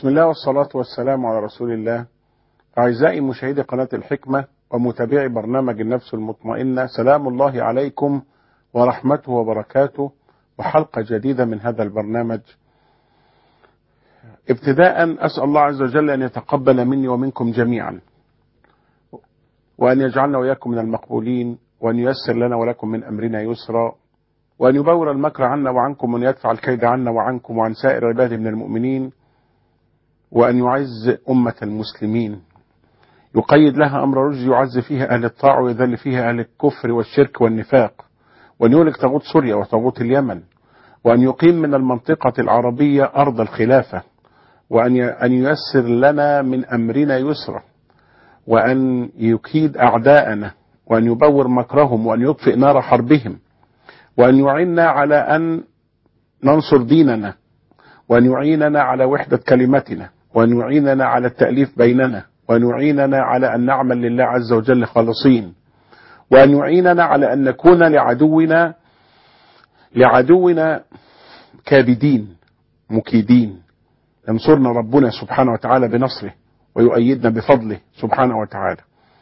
بسم الله والصلاة والسلام على رسول الله أعزائي مشاهدي قناة الحكمة ومتابعي برنامج النفس المطمئنة سلام الله عليكم ورحمته وبركاته وحلقة جديدة من هذا البرنامج ابتداء أسأل الله عز وجل أن يتقبل مني ومنكم جميعا وأن يجعلنا وإياكم من المقبولين وأن ييسر لنا ولكم من أمرنا يسرا وأن يبور المكر عنا وعنكم وأن يدفع الكيد عنا وعنكم وعن سائر عباده من المؤمنين وأن يعز أمة المسلمين يقيد لها أمر رشد يعز فيها أهل الطاعة ويذل فيها أهل الكفر والشرك والنفاق وأن يهلك طاغوت سوريا وطاغوت اليمن وأن يقيم من المنطقة العربية أرض الخلافة وأن أن ييسر لنا من أمرنا يسرا وأن يكيد أعداءنا وأن يبور مكرهم وأن يطفئ نار حربهم وأن يعيننا على أن ننصر ديننا وأن يعيننا على وحدة كلمتنا وأن يعيننا على التأليف بيننا وأن يعيننا على أن نعمل لله عز وجل خالصين وأن يعيننا على أن نكون لعدونا لعدونا كابدين مكيدين ينصرنا ربنا سبحانه وتعالى بنصره ويؤيدنا بفضله سبحانه وتعالى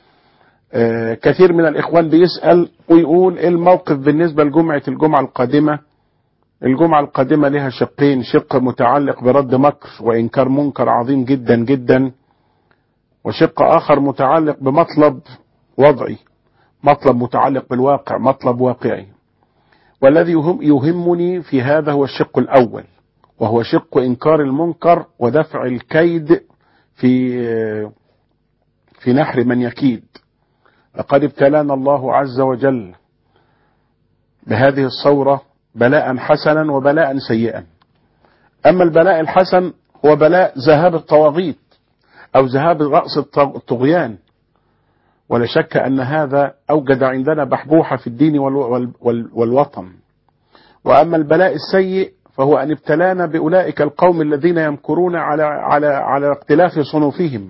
آه كثير من الإخوان بيسأل ويقول إيه الموقف بالنسبة لجمعة الجمعة القادمة الجمعة القادمة لها شقين شق متعلق برد مكر وإنكار منكر عظيم جدا جدا وشق آخر متعلق بمطلب وضعي مطلب متعلق بالواقع مطلب واقعي والذي يهم يهمني في هذا هو الشق الأول وهو شق إنكار المنكر ودفع الكيد في في نحر من يكيد لقد ابتلانا الله عز وجل بهذه الصورة بلاء حسنا وبلاء سيئا أما البلاء الحسن هو بلاء ذهاب الطواغيت أو ذهاب رأس الطغيان ولا شك أن هذا أوجد عندنا بحبوحة في الدين والوطن وأما البلاء السيء فهو أن ابتلانا بأولئك القوم الذين يمكرون على على على اختلاف صنوفهم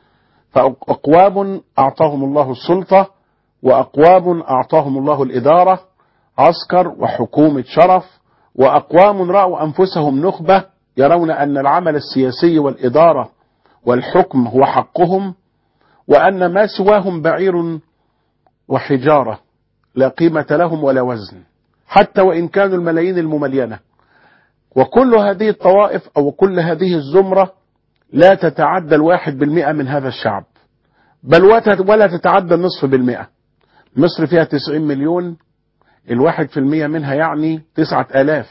فأقوام أعطاهم الله السلطة وأقوام أعطاهم الله الإدارة عسكر وحكومة شرف وأقوام رأوا أنفسهم نخبة يرون أن العمل السياسي والإدارة والحكم هو حقهم وأن ما سواهم بعير وحجارة لا قيمة لهم ولا وزن حتى وإن كانوا الملايين المملينة وكل هذه الطوائف أو كل هذه الزمرة لا تتعدى الواحد بالمئة من هذا الشعب بل ولا تتعدى النصف بالمئة مصر فيها تسعين مليون الواحد في المية منها يعني تسعة آلاف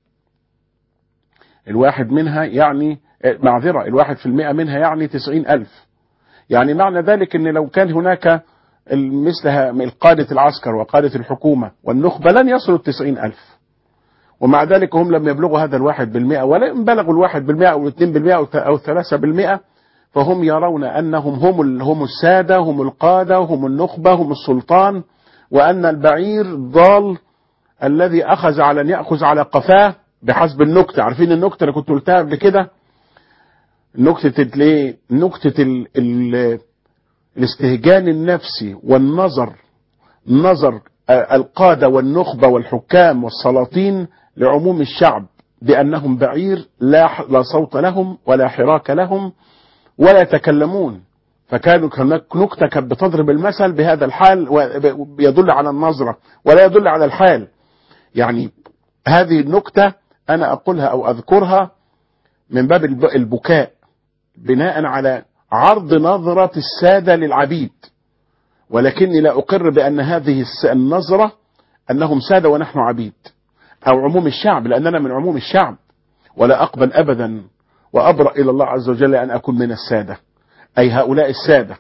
الواحد منها يعني معذرة الواحد في المئة منها يعني تسعين ألف يعني معنى ذلك أن لو كان هناك مثل القادة العسكر وقادة الحكومة والنخبة لن يصلوا التسعين ألف ومع ذلك هم لم يبلغوا هذا الواحد بالمئة ولا إن بلغوا الواحد بالمئة أو الاثنين بالمئة أو الثلاثة بالمئة فهم يرون أنهم هم هم السادة هم القادة هم النخبة هم السلطان وأن البعير ضال الذي أخذ على أن يأخذ على قفاه بحسب النكتة عارفين النكتة اللي كنت قلتها قبل كده نكتة الايه نكتة ال ال الاستهجان النفسي والنظر نظر القادة والنخبة والحكام والسلاطين لعموم الشعب بأنهم بعير لا لا صوت لهم ولا حراك لهم ولا يتكلمون فكانوا هناك نكتة كانت بتضرب المثل بهذا الحال ويدل على النظرة ولا يدل على الحال يعني هذه النكتة أنا أقولها أو أذكرها من باب البكاء بناء على عرض نظرة السادة للعبيد ولكني لا أقر بأن هذه النظرة أنهم سادة ونحن عبيد أو عموم الشعب لأننا من عموم الشعب ولا أقبل أبدا وأبرأ إلى الله عز وجل أن أكون من السادة أي هؤلاء السادة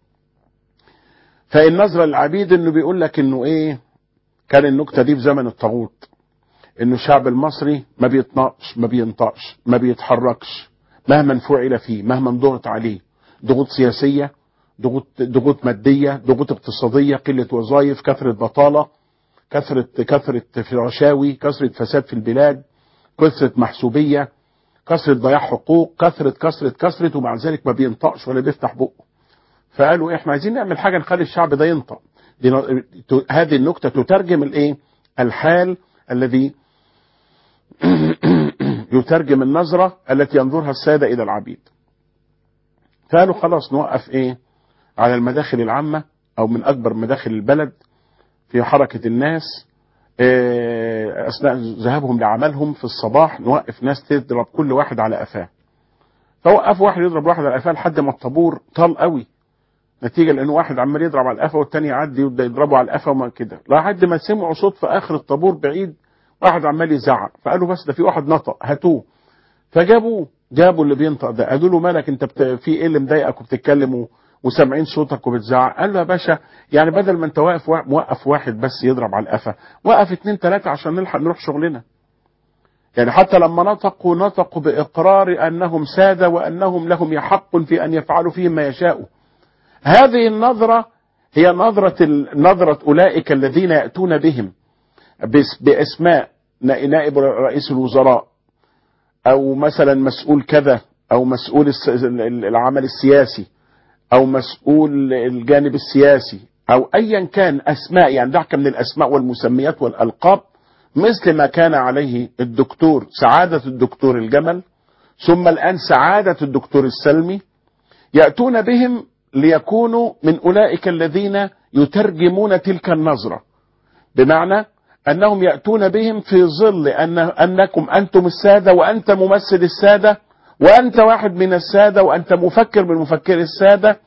فالنظرة للعبيد أنه بيقول لك أنه إيه كان النكتة دي في زمن الطاغوت أنه الشعب المصري ما بيطنقش ما بينطقش ما بيتحركش مهما فعل فيه مهما ضغط عليه ضغوط سياسية ضغوط ضغوط مادية ضغوط اقتصادية قلة وظائف كثرة بطالة كثرة كثرة رشاوي كثرة فساد في البلاد كثرة محسوبية كثرة ضياع حقوق كثرة كثرة كثرة ومع ذلك ما بينطقش ولا بيفتح بقه فقالوا احنا عايزين نعمل حاجة نخلي الشعب ده ينطق دي هذه النكتة تترجم الايه الحال الذي يترجم النظرة التي ينظرها السادة إلى العبيد فقالوا خلاص نوقف إيه على المداخل العامة أو من أكبر مداخل البلد في حركة الناس إيه أثناء ذهابهم لعملهم في الصباح نوقف ناس تضرب كل واحد على قفاه فوقفوا واحد يضرب واحد على قفاه لحد ما الطابور طال قوي نتيجه لان واحد عمال يضرب على القفا والتاني يعدي يبدا يضربه على القفا وما كده لحد ما سمعوا صوت في اخر الطابور بعيد واحد عمال يزعق فقالوا بس ده في واحد نطق هاتوه فجابوه جابوا اللي بينطق ده قالوا له مالك انت بت... في ايه اللي مضايقك وبتتكلم و... وسامعين صوتك وبتزعق قال له يا باشا يعني بدل ما انت واقف وا... موقف واحد بس يضرب على القفا وقف اتنين تلاته عشان نلحق نروح شغلنا يعني حتى لما نطقوا نطقوا باقرار انهم ساده وانهم لهم حق في ان يفعلوا فيهم ما يشاءوا هذه النظرة هي نظرة نظرة أولئك الذين يأتون بهم بأسماء نائب رئيس الوزراء أو مثلا مسؤول كذا أو مسؤول العمل السياسي أو مسؤول الجانب السياسي أو أيا كان أسماء يعني دعك من الأسماء والمسميات والألقاب مثل ما كان عليه الدكتور سعادة الدكتور الجمل ثم الآن سعادة الدكتور السلمي يأتون بهم ليكونوا من أولئك الذين يترجمون تلك النظرة بمعنى أنهم يأتون بهم في ظل أن أنكم أنتم السادة وأنت ممثل السادة وأنت واحد من السادة وأنت مفكر من مفكر السادة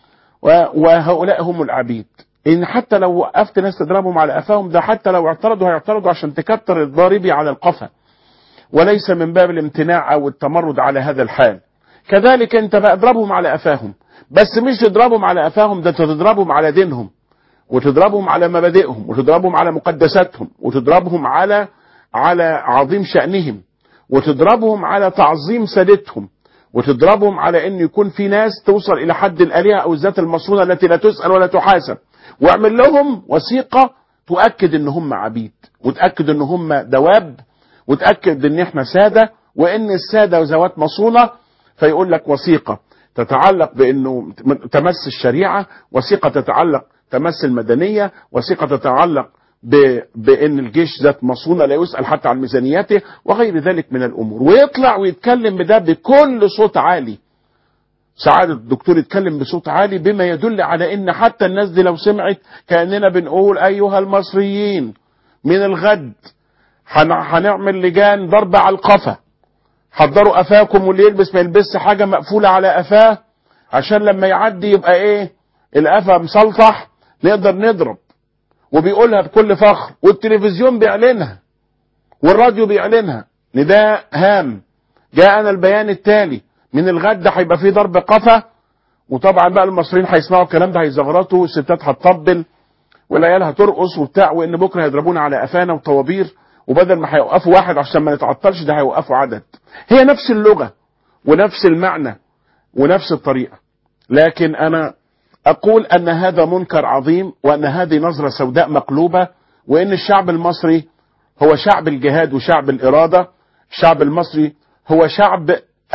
وهؤلاء هم العبيد إن حتى لو وقفت ناس تضربهم على قفاهم ده حتى لو اعترضوا هيعترضوا عشان تكتر الضاربي على القفا وليس من باب الامتناع أو التمرد على هذا الحال كذلك انت بقى اضربهم على قفاهم بس مش تضربهم على قفاهم ده تضربهم على دينهم وتضربهم على مبادئهم وتضربهم على مقدساتهم وتضربهم على على عظيم شأنهم وتضربهم على تعظيم سادتهم وتضربهم على ان يكون في ناس توصل الى حد الالهه او الذات المصونه التي لا تسال ولا تحاسب واعمل لهم وثيقه تؤكد ان هم عبيد وتاكد ان هم دواب وتاكد ان احنا ساده وان الساده ذوات مصونه فيقول لك وثيقه تتعلق بانه تمس الشريعه وثيقه تتعلق تمس المدنيه وثيقه تتعلق ب... بان الجيش ذات مصونه لا يسال حتى عن ميزانياته وغير ذلك من الامور ويطلع ويتكلم بده بكل صوت عالي سعادة الدكتور يتكلم بصوت عالي بما يدل على ان حتى الناس دي لو سمعت كاننا بنقول ايها المصريين من الغد هنعمل لجان ضرب على القفا حضروا قفاكم واللي يلبس ما يلبسش حاجه مقفوله على قفاه عشان لما يعدي يبقى ايه القفا مسلطح نقدر نضرب وبيقولها بكل فخر والتلفزيون بيعلنها والراديو بيعلنها نداء هام جاءنا البيان التالي من الغد هيبقى في ضرب قفا وطبعا بقى المصريين هيسمعوا الكلام ده هيزغرطوا والستات هتطبل والعيال هترقص وبتاع وان بكره هيضربونا على قفانا وطوابير وبدل ما هيوقفوا واحد عشان ما نتعطلش ده هيوقفوا عدد هي نفس اللغه ونفس المعنى ونفس الطريقه لكن انا اقول ان هذا منكر عظيم وان هذه نظره سوداء مقلوبه وان الشعب المصري هو شعب الجهاد وشعب الاراده الشعب المصري هو شعب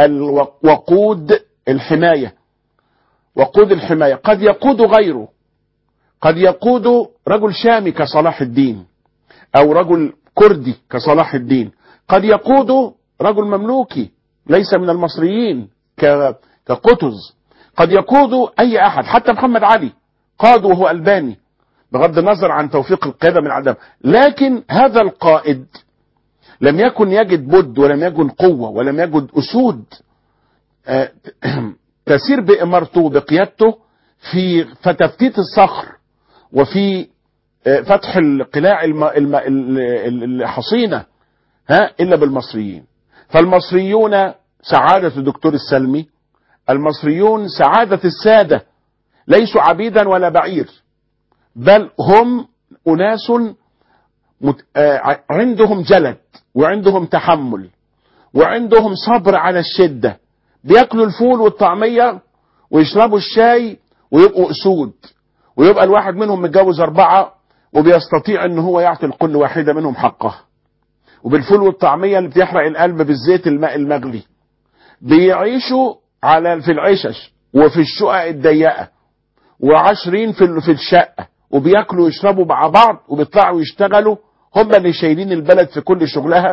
الوقود الحمايه وقود الحمايه قد يقود غيره قد يقود رجل شامي كصلاح الدين او رجل كردي كصلاح الدين قد يقود رجل مملوكي ليس من المصريين كقطز قد يقود اي احد حتى محمد علي قاد وهو الباني بغض النظر عن توفيق القياده من عدم لكن هذا القائد لم يكن يجد بد ولم يكن قوه ولم يجد اسود تسير بامارته وبقيادته في فتفتيت الصخر وفي فتح القلاع الم... الم... الحصينه ها الا بالمصريين فالمصريون سعاده الدكتور السلمي المصريون سعاده الساده ليسوا عبيدا ولا بعير بل هم اناس مت... عندهم جلد وعندهم تحمل وعندهم صبر على الشده بياكلوا الفول والطعميه ويشربوا الشاي ويبقوا اسود ويبقى الواحد منهم متجوز اربعه وبيستطيع ان هو يعطي لكل واحده منهم حقها وبالفول والطعميه اللي بتحرق القلب بالزيت الماء المغلي بيعيشوا على في العشش وفي الشقق الضيقه وعشرين في في الشقه وبياكلوا ويشربوا مع بعض وبيطلعوا يشتغلوا هم اللي شايلين البلد في كل شغلها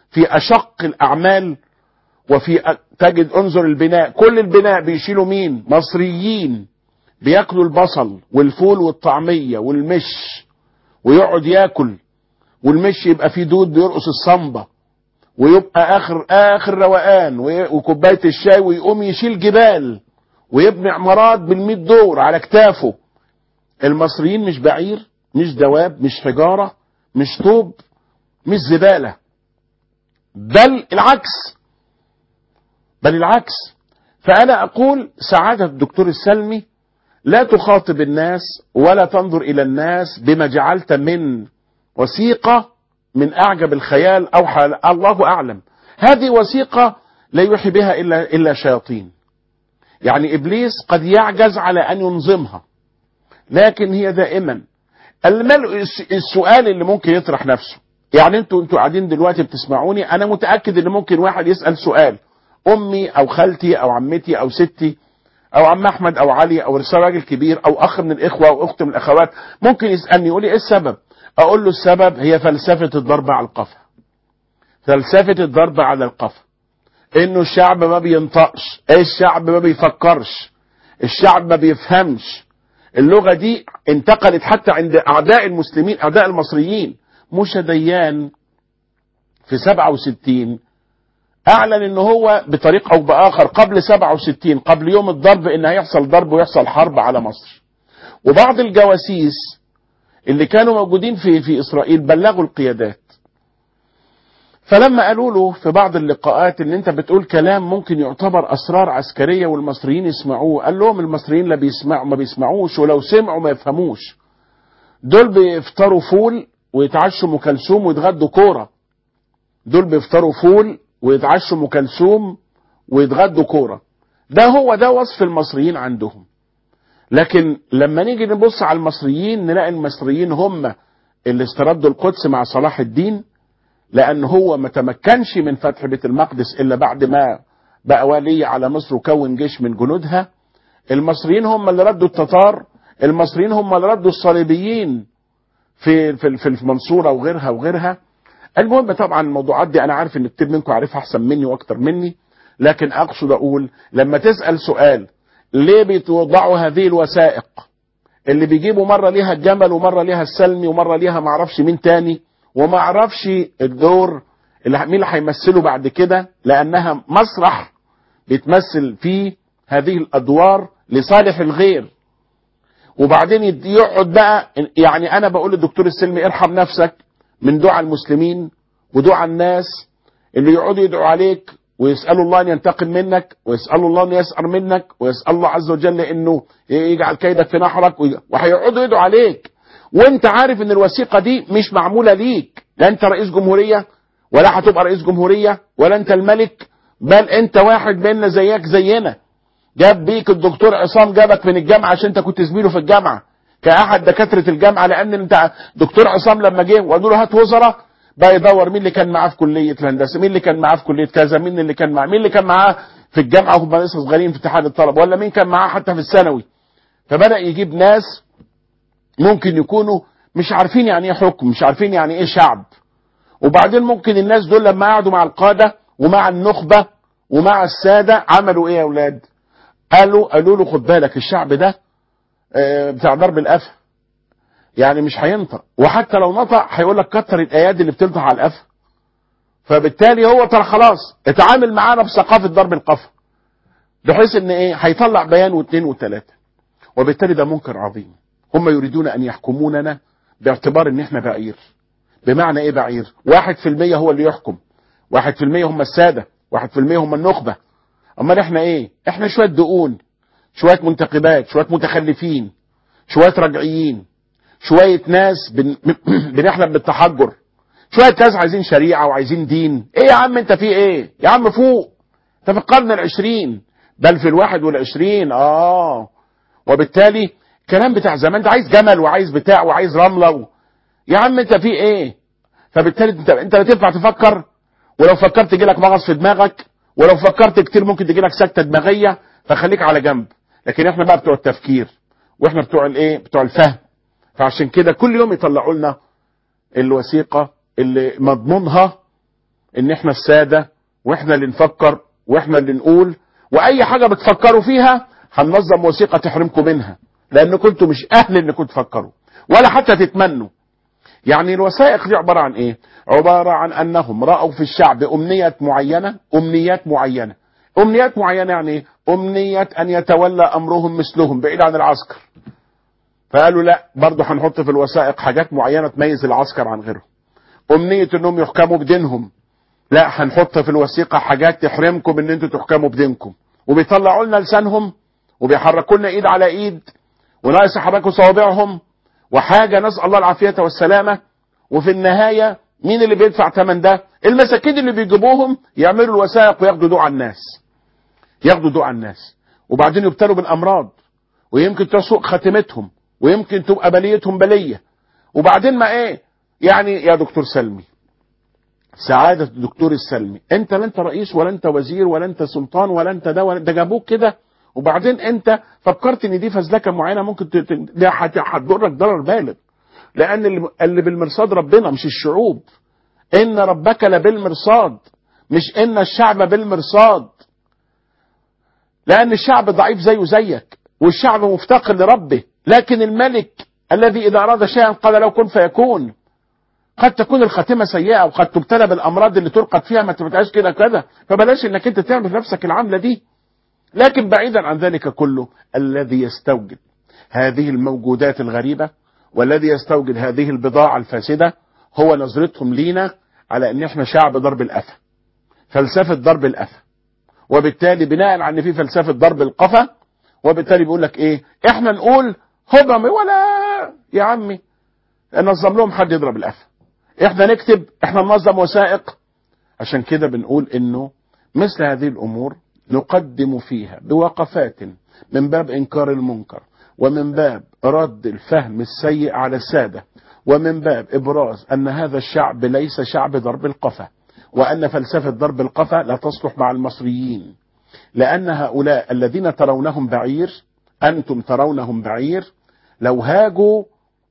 في اشق الاعمال وفي أ- تجد انظر البناء كل البناء بيشيلوا مين مصريين بياكلوا البصل والفول والطعميه والمش ويقعد ياكل والمش يبقى فيه دود بيرقص الصنبه ويبقى اخر اخر روقان وي- وكوبايه الشاي ويقوم يشيل جبال ويبني عمارات بالمية دور على كتافه المصريين مش بعير مش دواب مش حجاره مش طوب مش زباله بل العكس بل العكس فانا اقول سعاده الدكتور السلمي لا تخاطب الناس ولا تنظر الى الناس بما جعلت من وثيقه من اعجب الخيال او حال الله اعلم هذه وثيقه لا يوحي بها الا الا شياطين يعني ابليس قد يعجز على ان ينظمها لكن هي دائما الملء السؤال اللي ممكن يطرح نفسه يعني انتوا انتوا قاعدين دلوقتي بتسمعوني انا متاكد ان ممكن واحد يسال سؤال امي او خالتي او عمتي او ستي او عم احمد او علي او راجل كبير او اخ من الاخوه او اخت من الاخوات ممكن يسالني يقول لي ايه السبب اقول له السبب هي فلسفه الضرب على القفا فلسفه الضرب على القفا انه الشعب ما بينطقش الشعب ما بيفكرش الشعب ما بيفهمش اللغه دي انتقلت حتى عند اعداء المسلمين اعداء المصريين موشى ديان في 67 اعلن ان هو بطريق او باخر قبل 67 قبل يوم الضرب ان هيحصل ضرب ويحصل حرب على مصر وبعض الجواسيس اللي كانوا موجودين في في اسرائيل بلغوا القيادات فلما قالوا له في بعض اللقاءات ان انت بتقول كلام ممكن يعتبر اسرار عسكريه والمصريين يسمعوه قال لهم المصريين لا بيسمعوا ما بيسمعوش ولو سمعوا ما يفهموش دول بيفطروا فول ويتعشوا ام كلثوم ويتغدوا كوره دول بيفطروا فول ويتعشوا ام كلثوم ويتغدوا كوره ده هو ده وصف المصريين عندهم لكن لما نيجي نبص على المصريين نلاقي المصريين هم اللي استردوا القدس مع صلاح الدين لان هو ما تمكنش من فتح بيت المقدس الا بعد ما بقى ولي على مصر وكون جيش من جنودها المصريين هم اللي ردوا التتار المصريين هم اللي ردوا الصليبيين في في في المنصوره وغيرها وغيرها المهم طبعا الموضوعات دي انا عارف ان كتير منكم عارفها احسن مني واكتر مني لكن اقصد اقول لما تسال سؤال ليه بيتوضعوا هذه الوثائق اللي بيجيبوا مره ليها الجمل ومره ليها السلمي ومره ليها معرفش مين تاني وما اعرفش الدور اللي مين اللي هيمثله بعد كده لانها مسرح بيتمثل فيه هذه الادوار لصالح الغير وبعدين يقعد بقى يعني انا بقول للدكتور السلمي ارحم نفسك من دعاء المسلمين ودعاء الناس اللي يقعدوا يدعوا عليك ويسالوا الله ان ينتقم منك ويسالوا الله ان يسأر منك ويسال الله عز وجل انه يجعل كيدك في نحرك وهيقعدوا يدعوا عليك وانت عارف ان الوثيقه دي مش معموله ليك لا انت رئيس جمهوريه ولا هتبقى رئيس جمهوريه ولا انت الملك بل انت واحد منا زيك زينا جاب بيك الدكتور عصام جابك من الجامعه عشان انت كنت زميله في الجامعه كاحد دكاتره الجامعه لان انت دكتور عصام لما جه وقالوا له هات وزراء بقى يدور مين اللي كان معاه في كليه الهندسه مين اللي كان معاه في كليه كذا مين اللي كان معاه مين اللي كان معاه في الجامعه وهم لسه صغيرين في اتحاد الطلبه ولا مين كان معاه حتى في الثانوي فبدا يجيب ناس ممكن يكونوا مش عارفين يعني ايه حكم مش عارفين يعني ايه شعب وبعدين ممكن الناس دول لما قعدوا مع القاده ومع النخبه ومع الساده عملوا ايه يا اولاد قالوا قالوا له خد بالك الشعب ده بتاع ضرب القفا يعني مش هينطق وحتى لو نطق هيقول لك كتر الايادي اللي بتنطق على القفا فبالتالي هو ترى خلاص اتعامل معانا بثقافه ضرب القفا بحيث ان ايه هيطلع بيان واثنين وثلاثه وبالتالي ده منكر عظيم هم يريدون ان يحكموننا باعتبار ان احنا بعير بمعنى ايه بعير واحد في المية هو اللي يحكم واحد في المية هم السادة واحد في المية هم النخبة امال احنا ايه احنا شوية دقون شوية منتقبات شوية متخلفين شوية رجعيين شوية ناس بن... بنحلم بالتحجر شوية ناس عايزين شريعة وعايزين دين ايه يا عم انت في ايه يا عم فوق انت في القرن العشرين بل في الواحد والعشرين اه وبالتالي الكلام بتاع زمان ده عايز جمل وعايز بتاع وعايز رمله و... يا عم انت في ايه فبالتالي انت انت لا تنفع تفكر ولو فكرت يجي لك مغص في دماغك ولو فكرت كتير ممكن تجي لك سكته دماغيه فخليك على جنب لكن احنا بقى بتوع التفكير واحنا بتوع الايه بتوع الفهم فعشان كده كل يوم يطلعوا لنا الوثيقه اللي مضمونها ان احنا السادة واحنا اللي نفكر واحنا اللي نقول واي حاجة بتفكروا فيها هننظم وثيقة تحرمكم منها لان كنتوا مش اهل انكم تفكروا ولا حتى تتمنوا يعني الوثائق دي عبارة عن ايه عبارة عن انهم رأوا في الشعب امنية معينة امنيات معينة امنيات معينة يعني ايه امنية ان يتولى امرهم مثلهم بعيد عن العسكر فقالوا لا برضه هنحط في الوثائق حاجات معينة تميز العسكر عن غيرهم امنية انهم يحكموا بدينهم لا هنحط في الوثيقة حاجات تحرمكم ان انتوا تحكموا بدينكم وبيطلعوا لنا لسانهم وبيحركوا لنا ايد على ايد وناقص يحركوا صوابعهم وحاجة نسأل الله العافية والسلامة وفي النهاية مين اللي بيدفع ثمن ده المساكين اللي بيجيبوهم يعملوا الوثائق وياخدوا دعاء الناس ياخدوا دعاء الناس وبعدين يبتلوا بالامراض ويمكن تسوء خاتمتهم ويمكن تبقى بليتهم بليه وبعدين ما ايه يعني يا دكتور سلمي سعادة الدكتور السلمي انت لا انت رئيس ولا انت وزير ولا انت سلطان ولا انت ده ولا ده جابوك كده وبعدين انت فكرت ان دي فزلكه معينه ممكن ت- ت- ده هت- هتضرك ضرر بالغ لان اللي- اللي بالمرصاد ربنا مش الشعوب ان ربك لبالمرصاد مش ان الشعب بالمرصاد لان الشعب ضعيف زيه زيك والشعب مفتقر لربه لكن الملك الذي اذا اراد شيئا قال لو كن فيكون قد تكون الخاتمه سيئه وقد تبتلى بالامراض اللي ترقد فيها ما تبقاش كده كذا فبلاش انك انت تعمل في نفسك العمله دي لكن بعيدا عن ذلك كله الذي يستوجد هذه الموجودات الغريبه والذي يستوجد هذه البضاعه الفاسده هو نظرتهم لينا على ان احنا شعب ضرب القفا فلسفه ضرب القفا وبالتالي بناء على ان في فلسفه ضرب القفا وبالتالي بيقول لك ايه احنا نقول هضم ولا يا عمي نظم لهم حد يضرب القفا احنا نكتب احنا ننظم وثائق عشان كده بنقول انه مثل هذه الامور نقدم فيها بوقفات من باب انكار المنكر ومن باب رد الفهم السيء على الساده ومن باب ابراز ان هذا الشعب ليس شعب ضرب القفا وان فلسفه ضرب القفا لا تصلح مع المصريين لان هؤلاء الذين ترونهم بعير انتم ترونهم بعير لو هاجوا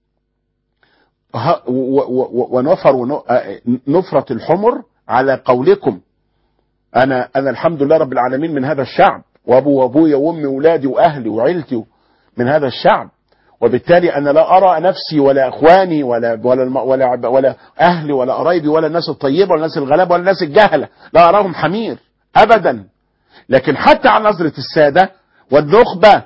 ه- و- و- و- ونفروا ن- آه، نفرة الحمر على قولكم انا انا الحمد لله رب العالمين من هذا الشعب وابو وابويا وامي واولادي واهلي وعيلتي من هذا الشعب وبالتالي انا لا ارى نفسي ولا اخواني ولا ولا الم- ولا عب- ولا اهلي ولا قرايبي ولا الناس الطيبه ولا الناس الغلابه ولا الناس الجهله لا اراهم حمير ابدا لكن حتى على نظره الساده والنخبه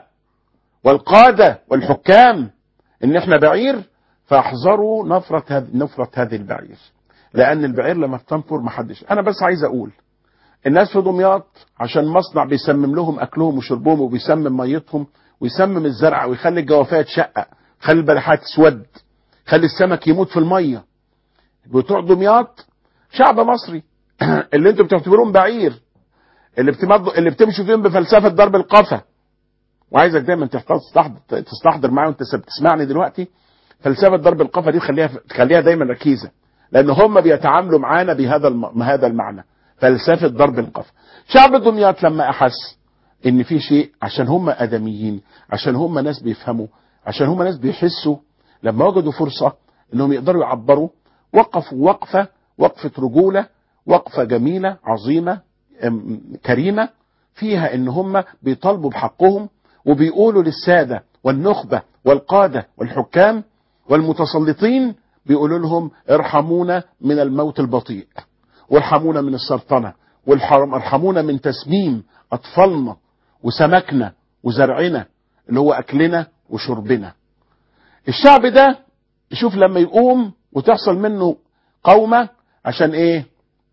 والقاده والحكام ان احنا بعير فاحذروا نفرة هذ... نفرة هذه البعير لان البعير لما بتنفر محدش انا بس عايز اقول الناس في دمياط عشان مصنع بيسمم لهم اكلهم وشربهم وبيسمم ميتهم ويسمم الزرع ويخلي الجوافيه تشقق يخلي البلحات تسود يخلي السمك يموت في الميه بتوع دمياط شعب مصري اللي انتوا بتعتبروهم بعير اللي بتمضوا اللي بتمشوا فيهم بفلسفه ضرب القفا وعايزك دايما تحتفظ تستحضر, تستحضر معايا وانت بتسمعني دلوقتي فلسفه ضرب القفا دي تخليها تخليها دايما ركيزه لان هم بيتعاملوا معانا بهذا الم... هذا المعنى فلسفه ضرب القفا شعب دمياط لما احس ان في شيء عشان هم ادميين عشان هم ناس بيفهموا عشان هم ناس بيحسوا لما وجدوا فرصه انهم يقدروا يعبروا وقفوا وقفه وقفه رجوله وقفه جميله عظيمه أم، كريمه فيها ان هم بيطالبوا بحقهم وبيقولوا للساده والنخبه والقاده والحكام والمتسلطين بيقولوا لهم ارحمونا من الموت البطيء وارحمونا من السرطنه وارحمونا من تسميم اطفالنا وسمكنا وزرعنا اللي هو اكلنا وشربنا الشعب ده يشوف لما يقوم وتحصل منه قومه عشان ايه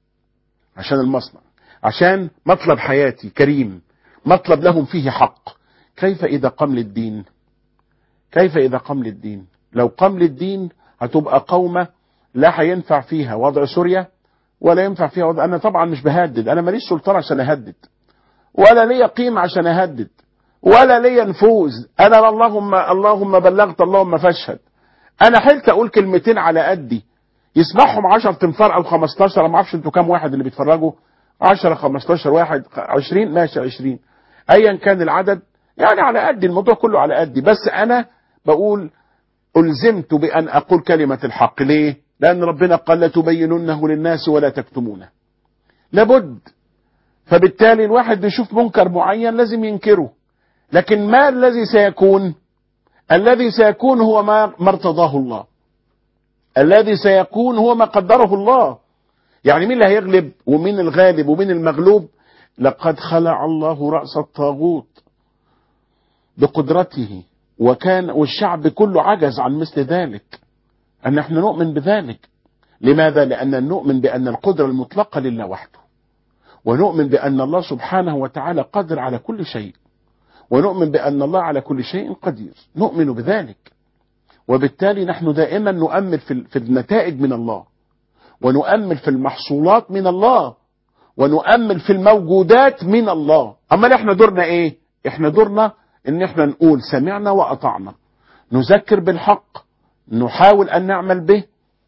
عشان المصنع عشان مطلب حياتي كريم مطلب لهم فيه حق كيف اذا قام للدين كيف اذا قام للدين لو قام للدين هتبقى قومة لا هينفع فيها وضع سوريا ولا ينفع فيها وضع انا طبعا مش بهدد انا ماليش سلطان عشان اهدد ولا ليا قيمة عشان اهدد ولا ليا نفوذ انا اللهم اللهم بلغت اللهم فاشهد انا حلت اقول كلمتين على قدي يسمعهم 10 تنفار او 15 ما اعرفش انتوا كام واحد اللي بيتفرجوا 10 15 واحد 20 ماشي 20 ايا كان العدد يعني على قدي الموضوع كله على قدي بس انا بقول ألزمت بأن أقول كلمة الحق ليه؟ لأن ربنا قال لتبيننه للناس ولا تكتمونه لابد فبالتالي الواحد بيشوف منكر معين لازم ينكره لكن ما الذي سيكون الذي سيكون هو ما ما ارتضاه الله الذي سيكون هو ما قدره الله يعني مين اللي هيغلب ومين الغالب ومين المغلوب لقد خلع الله رأس الطاغوت بقدرته وكان والشعب كله عجز عن مثل ذلك أن نحن نؤمن بذلك لماذا؟ لأن نؤمن بأن القدرة المطلقة لله وحده ونؤمن بأن الله سبحانه وتعالى قادر على كل شيء ونؤمن بأن الله على كل شيء قدير نؤمن بذلك وبالتالي نحن دائما نؤمل في في النتائج من الله ونؤمل في المحصولات من الله ونؤمل في الموجودات من الله اما احنا دورنا ايه احنا دورنا ان احنا نقول سمعنا واطعنا نذكر بالحق نحاول ان نعمل به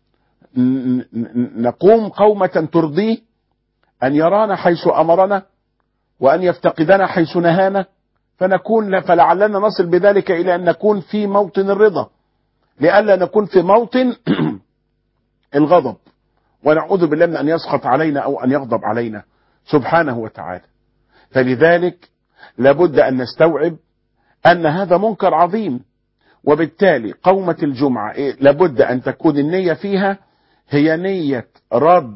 نقوم قومة ترضيه ان يرانا حيث امرنا وان يفتقدنا حيث نهانا فنكون فلعلنا نصل بذلك الى ان نكون في موطن الرضا لئلا نكون في موطن الغضب ونعوذ بالله من ان يسخط علينا او ان يغضب علينا سبحانه وتعالى فلذلك لابد ان نستوعب ان هذا منكر عظيم وبالتالي قومة الجمعة لابد ان تكون النية فيها هي نية رد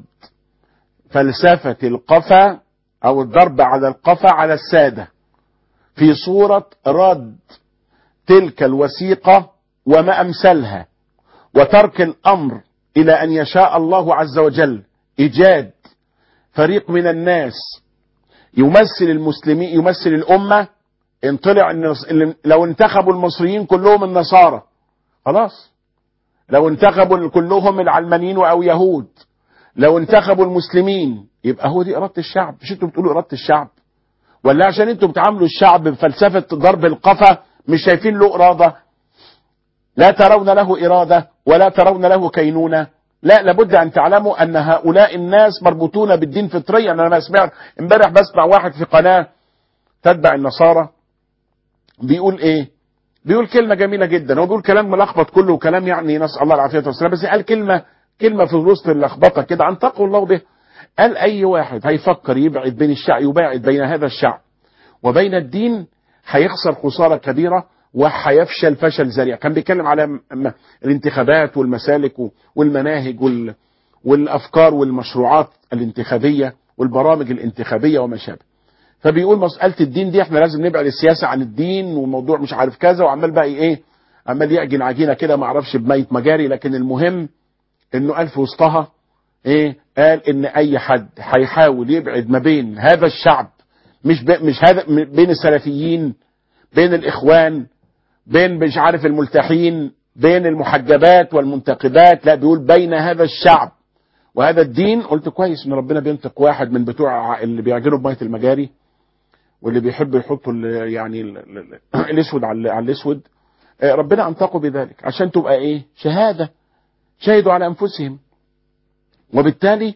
فلسفة القفا او الضرب على القفا على السادة في صورة رد تلك الوثيقة وما امثلها وترك الامر الى ان يشاء الله عز وجل ايجاد فريق من الناس يمثل المسلمين يمثل الامه ان طلع إن لو انتخبوا المصريين كلهم النصارى خلاص لو انتخبوا كلهم العلمانيين او يهود لو انتخبوا المسلمين يبقى هو دي اراده الشعب مش انتوا بتقولوا اراده الشعب ولا عشان انتوا بتعاملوا الشعب بفلسفه ضرب القفا مش شايفين له اراده لا ترون له اراده ولا ترون له كينونه لا لابد ان تعلموا ان هؤلاء الناس مربوطون بالدين فطريا انا ما سمعت امبارح بسمع واحد في قناه تتبع النصارى بيقول ايه بيقول كلمه جميله جدا هو بيقول كلام ملخبط كله وكلام يعني نسال الله العافيه والسلامه بس قال كلمه كلمه في وسط اللخبطه كده ان تقوا الله به قال اي واحد هيفكر يبعد بين الشعب يباعد بين هذا الشعب وبين الدين هيخسر خساره كبيره وهيفشل فشل ذريع كان بيتكلم على الانتخابات والمسالك والمناهج وال والافكار والمشروعات الانتخابيه والبرامج الانتخابيه وما شابه فبيقول مساله الدين دي احنا لازم نبعد السياسه عن الدين وموضوع مش عارف كذا وعمال بقى ايه عمال يعجن عجينه كده ما اعرفش بميت مجاري لكن المهم انه قال في وسطها ايه قال ان اي حد هيحاول يبعد ما بين هذا الشعب مش مش هذا بين السلفيين بين الاخوان بين مش عارف الملتحين بين المحجبات والمنتقبات لا بيقول بين هذا الشعب وهذا الدين قلت كويس ان ربنا بينطق واحد من بتوع اللي بيعجنوا بميه المجاري واللي بيحبوا يحطوا يعني الاسود على الاسود ربنا انطقوا بذلك عشان تبقى ايه شهاده شهدوا على انفسهم وبالتالي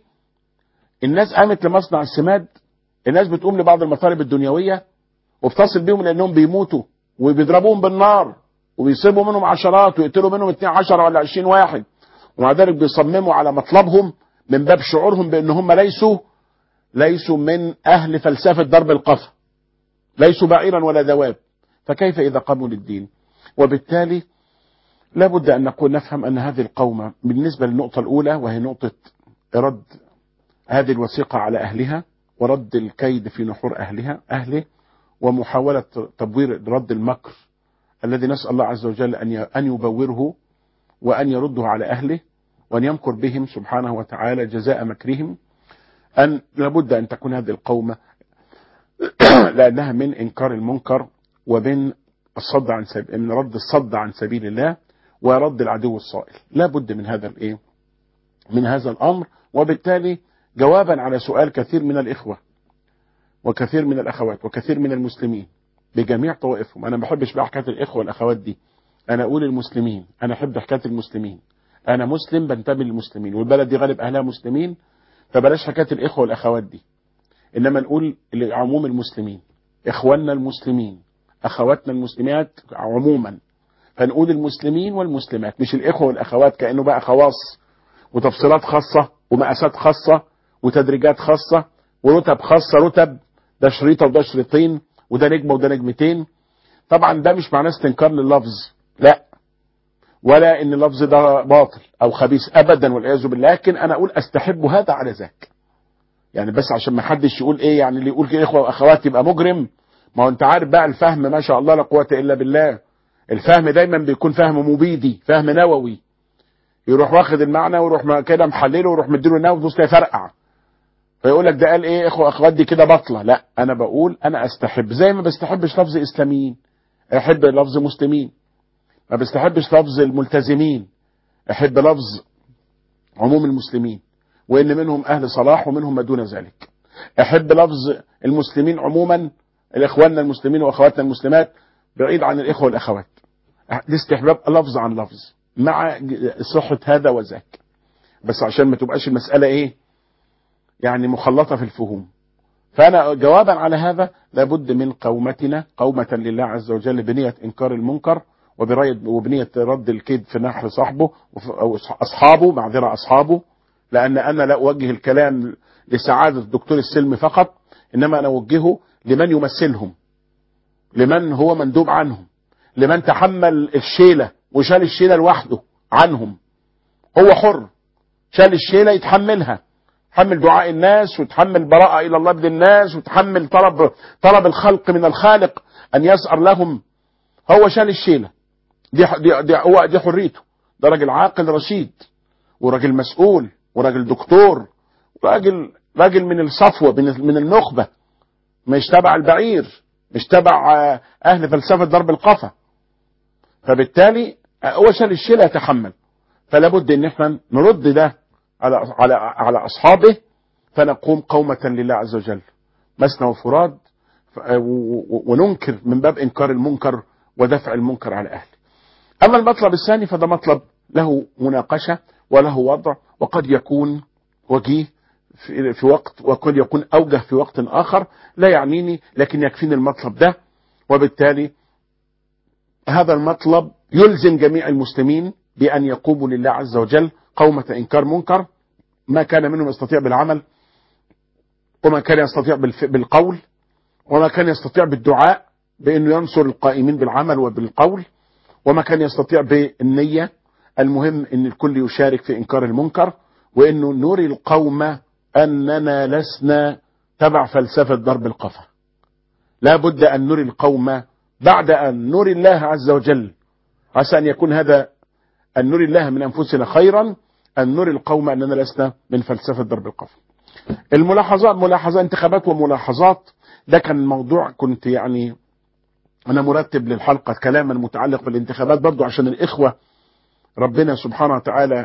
الناس قامت لمصنع السماد الناس بتقوم لبعض المطالب الدنيويه وبتصل بيهم لانهم بيموتوا وبيضربوهم بالنار وبيصيبوا منهم عشرات ويقتلوا منهم 12 ولا 20 واحد ومع ذلك بيصمموا على مطلبهم من باب شعورهم بان هم ليسوا ليسوا من اهل فلسفه ضرب القفا ليسوا بعيرا ولا دواب فكيف اذا قاموا للدين وبالتالي لابد ان نقول نفهم ان هذه القومه بالنسبه للنقطه الاولى وهي نقطه رد هذه الوثيقه على اهلها ورد الكيد في نحور اهلها اهله ومحاولة تبوير رد المكر الذي نسأل الله عز وجل أن أن يبوره وأن يرده على أهله وأن يمكر بهم سبحانه وتعالى جزاء مكرهم أن لابد أن تكون هذه القومة لأنها من إنكار المنكر ومن الصد عن سبيل من رد الصد عن سبيل الله ورد العدو الصائل لا بد من هذا الايه من هذا الامر وبالتالي جوابا على سؤال كثير من الاخوه وكثير من الاخوات وكثير من المسلمين بجميع طوائفهم انا ما بحبش بقى حكايه الاخوه والاخوات دي انا اقول المسلمين انا احب حكايه المسلمين انا مسلم بنتمي للمسلمين والبلد دي غالب اهلها مسلمين فبلاش حكايه الاخوه والاخوات دي انما نقول لعموم المسلمين اخواننا المسلمين اخواتنا المسلمات عموما فنقول المسلمين والمسلمات مش الاخوه والاخوات كانه بقى خواص وتفصيلات خاصه ومقاسات خاصه وتدريجات خاصه ورتب خاصه رتب ده شريطه وده شريطين وده نجمه وده نجمتين طبعا ده مش معناه استنكار لللفظ لا ولا ان اللفظ ده باطل او خبيث ابدا والعياذ بالله لكن انا اقول استحب هذا على ذاك يعني بس عشان ما حدش يقول ايه يعني اللي يقول كده اخوه واخوات يبقى مجرم ما هو انت عارف بقى الفهم ما شاء الله لا قوه الا بالله الفهم دايما بيكون فهم مبيدي فهم نووي يروح واخد المعنى ويروح كده محلله ويروح مديله النووي تبص يفرقع فيقول لك ده قال ايه اخوه واخوات دي كده بطله لا انا بقول انا استحب زي ما بستحبش لفظ اسلاميين احب لفظ مسلمين ما بستحبش لفظ الملتزمين احب لفظ عموم المسلمين وان منهم اهل صلاح ومنهم ما دون ذلك احب لفظ المسلمين عموما الاخواننا المسلمين واخواتنا المسلمات بعيد عن الاخوه والاخوات دي استحباب لفظ عن لفظ مع صحه هذا وذاك بس عشان ما تبقاش المساله ايه يعني مخلطه في الفهوم فانا جوابا على هذا لابد من قومتنا قومه لله عز وجل بنيه انكار المنكر وبنيه رد الكيد في نحر صاحبه او اصحابه معذره اصحابه لان انا لا اوجه الكلام لسعاده الدكتور السلمي فقط انما انا اوجهه لمن يمثلهم لمن هو مندوب عنهم لمن تحمل الشيله وشال الشيله لوحده عنهم هو حر شال الشيله يتحملها تحمل دعاء الناس وتحمل براءة إلى الله من الناس وتحمل طلب طلب الخلق من الخالق أن يسأر لهم هو شال الشيلة دي دي دي, هو دي حريته ده راجل عاقل رشيد وراجل مسؤول وراجل دكتور راجل راجل من الصفوة من من النخبة مش تبع البعير مش تبع أهل فلسفة ضرب القفا فبالتالي هو شال الشيلة يتحمل فلا بد ان احنا نرد ده على على على اصحابه فنقوم قومة لله عز وجل مسنا وفراد وننكر من باب انكار المنكر ودفع المنكر على اهله. اما المطلب الثاني فده مطلب له مناقشة وله وضع وقد يكون وجيه في, في وقت وقد يكون اوجه في وقت اخر لا يعنيني لكن يكفيني المطلب ده وبالتالي هذا المطلب يلزم جميع المسلمين بأن يقوموا لله عز وجل قومة إنكار منكر ما كان منهم يستطيع بالعمل وما كان يستطيع بالقول وما كان يستطيع بالدعاء بأنه ينصر القائمين بالعمل وبالقول وما كان يستطيع بالنية المهم أن الكل يشارك في إنكار المنكر وأنه نري القوم أننا لسنا تبع فلسفة ضرب القفا لا بد أن نري القوم بعد أن نري الله عز وجل عسى أن يكون هذا أن نري الله من أنفسنا خيرا أن نري القوم أننا لسنا من فلسفة ضرب القفا الملاحظات ملاحظة انتخابات وملاحظات ده كان موضوع كنت يعني أنا مرتب للحلقة كلاما متعلق بالانتخابات برضو عشان الإخوة ربنا سبحانه وتعالى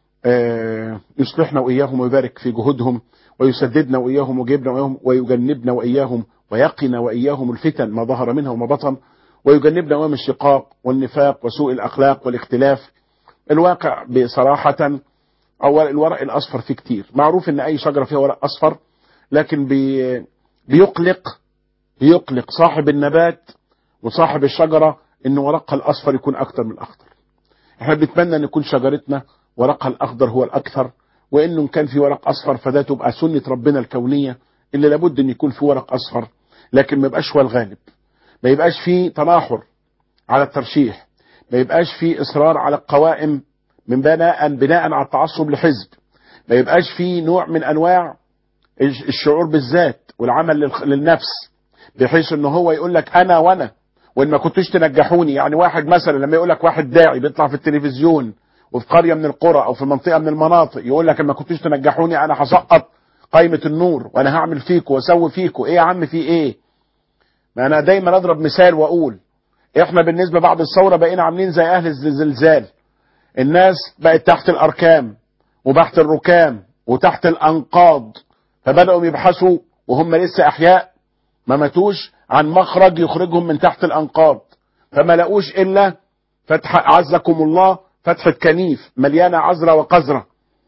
يصلحنا وإياهم ويبارك في جهودهم ويسددنا وإياهم ويجيبنا وإياهم ويجنبنا وإياهم ويقنا وإياهم الفتن ما ظهر منها وما بطن ويجنبنا أمام الشقاق والنفاق وسوء الأخلاق والاختلاف الواقع بصراحة أول الورق الأصفر فيه كتير معروف إن أي شجرة فيها ورق أصفر لكن بي بيقلق بيقلق صاحب النبات وصاحب الشجرة إن ورقها الأصفر يكون أكتر من الأخضر احنا بنتمنى أن يكون شجرتنا ورقها الأخضر هو الأكثر وإنه كان في ورق أصفر فده تبقى سنة ربنا الكونية اللي لابد أن يكون في ورق أصفر لكن ما يبقاش هو الغالب ما يبقاش في تناحر على الترشيح ما يبقاش في إصرار على القوائم من بناء بناء على التعصب لحزب ما يبقاش في نوع من أنواع الشعور بالذات والعمل للنفس بحيث انه هو يقول لك انا وانا وان ما كنتوش تنجحوني يعني واحد مثلا لما يقول لك واحد داعي بيطلع في التلفزيون وفي قريه من القرى او في منطقه من المناطق يقول لك ما كنتوش تنجحوني انا هسقط قائمه النور وانا هعمل فيكم واسوي فيكم ايه يا عم في ايه ما انا دايما اضرب مثال واقول احنا بالنسبه بعد الثوره بقينا عاملين زي اهل الزلزال الناس بقت تحت الاركام وتحت الركام وتحت الانقاض فبداوا يبحثوا وهم لسه احياء ما ماتوش عن مخرج يخرجهم من تحت الانقاض فما لقوش الا فتح عزكم الله فتحة كنيف مليانة عذرة وقذرة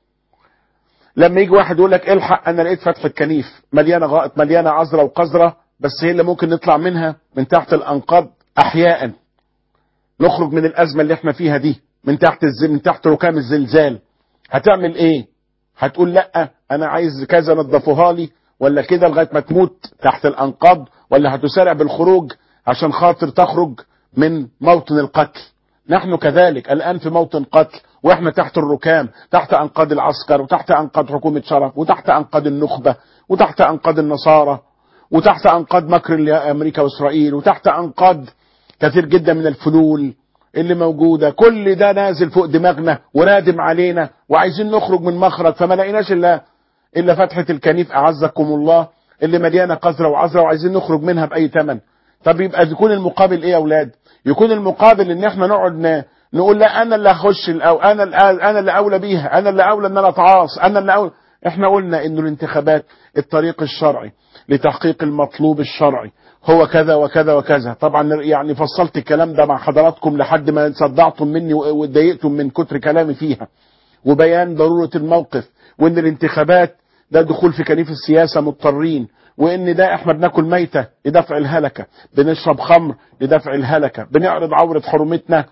لما يجي واحد يقول لك الحق انا لقيت فتحة كنيف مليانة غائط مليانة عذرة وقذرة بس هي اللي ممكن نطلع منها من تحت الانقاض احياء نخرج من الازمة اللي احنا فيها دي من تحت الز... من تحت ركام الزلزال هتعمل ايه هتقول لا انا عايز كذا نظفوها لي ولا كده لغايه ما تموت تحت الانقاض ولا هتسارع بالخروج عشان خاطر تخرج من موطن القتل نحن كذلك الان في موطن قتل واحنا تحت الركام تحت انقاض العسكر وتحت انقاض حكومه شرف وتحت انقاض النخبه وتحت انقاض النصارى وتحت انقاض مكر امريكا واسرائيل وتحت انقاض كثير جدا من الفلول اللي موجوده كل ده نازل فوق دماغنا ورادم علينا وعايزين نخرج من مخرج فما لقيناش الا الا فتحه الكنيف اعزكم الله اللي مليانه قذره وعذره وعايزين نخرج منها باي ثمن طب يبقى يكون المقابل ايه يا اولاد يكون المقابل ان احنا نقعد ن... نقول لا انا اللي هخش او انا اللي انا اللي اولى بيها انا اللي اولى ان انا اتعاص انا اللي اولى احنا قلنا انه الانتخابات الطريق الشرعي لتحقيق المطلوب الشرعي هو كذا وكذا وكذا طبعا يعني فصلت الكلام ده مع حضراتكم لحد ما صدعتم مني واتضايقتم من كتر كلامي فيها وبيان ضرورة الموقف وان الانتخابات ده دخول في كنيف السياسة مضطرين وان ده احنا بناكل ميتة لدفع الهلكة بنشرب خمر لدفع الهلكة بنعرض عورة حرمتنا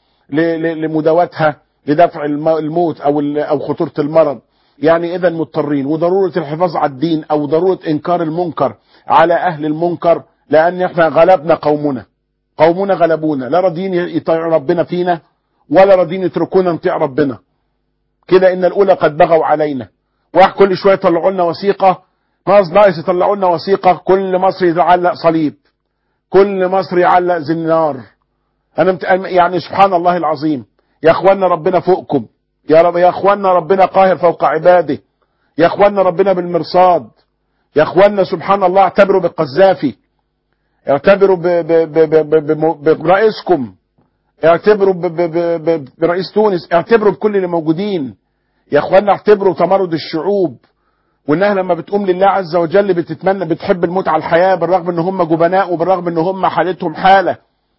لمداواتها لدفع الموت او او خطورة المرض يعني اذا مضطرين وضرورة الحفاظ على الدين او ضرورة انكار المنكر على اهل المنكر لان احنا غلبنا قومنا قومنا غلبونا لا راضيين يطيعوا ربنا فينا ولا راضيين يتركونا نطيع ربنا كده ان الاولى قد بغوا علينا واحد كل شويه يطلعوا لنا وثيقه ناقص يطلعوا لنا وثيقه كل مصري يعلق صليب كل مصري يعلق زنار انا مت... يعني سبحان الله العظيم يا اخوانا ربنا فوقكم يا رب يا اخوانا ربنا قاهر فوق عباده يا اخوانا ربنا بالمرصاد يا اخوانا سبحان الله اعتبروا بالقذافي اعتبروا ب... ب... ب... ب... برئيسكم اعتبروا ب... ب... ب... برئيس تونس اعتبروا بكل اللي موجودين يا اخوانا اعتبروا تمرد الشعوب وانها لما بتقوم لله عز وجل بتتمنى بتحب الموت على الحياه بالرغم ان هم جبناء وبالرغم ان هم حالتهم حاله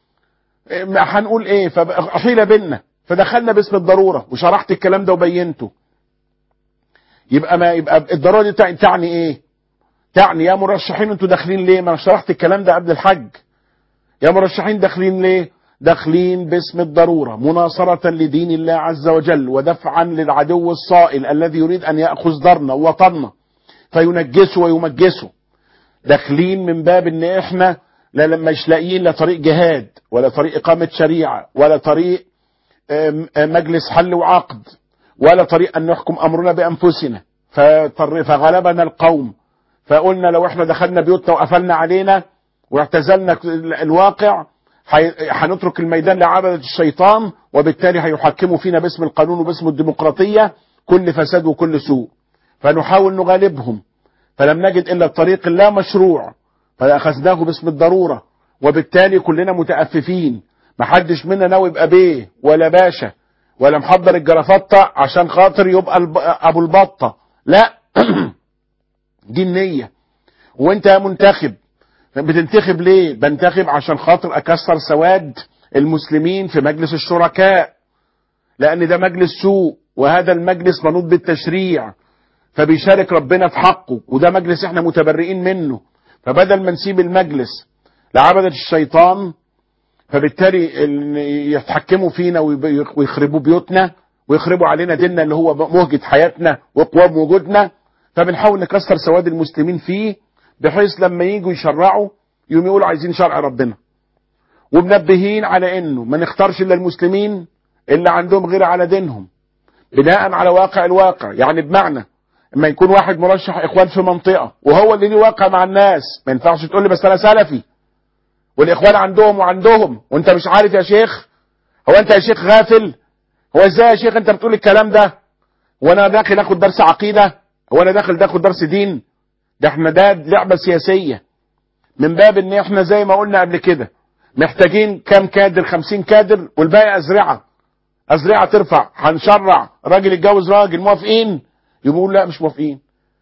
هنقول ايه فحيل بينا فدخلنا باسم الضروره وشرحت الكلام ده وبينته يبقى ما يبقى الضروره دي تعني ايه تعني يا مرشحين انتوا داخلين ليه ما انا شرحت الكلام ده قبل الحج يا مرشحين داخلين ليه داخلين باسم الضرورة مناصرة لدين الله عز وجل ودفعا للعدو الصائل الذي يريد أن يأخذ دارنا ووطننا فينجسه ويمجسه داخلين من باب ان احنا لا لما مش لاقيين لا طريق جهاد ولا طريق إقامة شريعة ولا طريق مجلس حل وعقد ولا طريق أن نحكم أمرنا بأنفسنا فغلبنا القوم فقلنا لو احنا دخلنا بيوتنا وقفلنا علينا واعتزلنا الواقع هنترك الميدان لعبدة الشيطان وبالتالي هيحكموا فينا باسم القانون وباسم الديمقراطية كل فساد وكل سوء فنحاول نغالبهم فلم نجد إلا الطريق اللا مشروع فأخذناه باسم الضرورة وبالتالي كلنا متأففين محدش منا ناوي يبقى بيه ولا باشا ولا محضر الجرافطة عشان خاطر يبقى أبو البطة لا دي النية وانت يا منتخب بتنتخب ليه بنتخب عشان خاطر اكسر سواد المسلمين في مجلس الشركاء لان ده مجلس سوء وهذا المجلس منوط بالتشريع فبيشارك ربنا في حقه وده مجلس احنا متبرئين منه فبدل ما نسيب المجلس لعبدة الشيطان فبالتالي يتحكموا فينا ويخربوا بيوتنا ويخربوا علينا ديننا اللي هو مهجة حياتنا وقوام وجودنا فبنحاول نكسر سواد المسلمين فيه بحيث لما يجوا يشرعوا يوم يقولوا عايزين شرع ربنا ومنبهين على انه ما نختارش الا المسلمين اللي عندهم غير على دينهم بناء على واقع الواقع يعني بمعنى اما يكون واحد مرشح اخوان في منطقه وهو اللي ليه واقع مع الناس ما ينفعش تقول لي بس انا سلفي والاخوان عندهم وعندهم وانت مش عارف يا شيخ هو انت يا شيخ غافل هو ازاي يا شيخ انت بتقول الكلام ده وانا داخل اخد درس عقيده هو انا داخل تاخد درس دين ده احنا ده لعبة سياسية من باب ان احنا زي ما قلنا قبل كده محتاجين كام كادر خمسين كادر والباقي ازرعة ازرعة ترفع هنشرع راجل يتجوز راجل موافقين يقول لا مش موافقين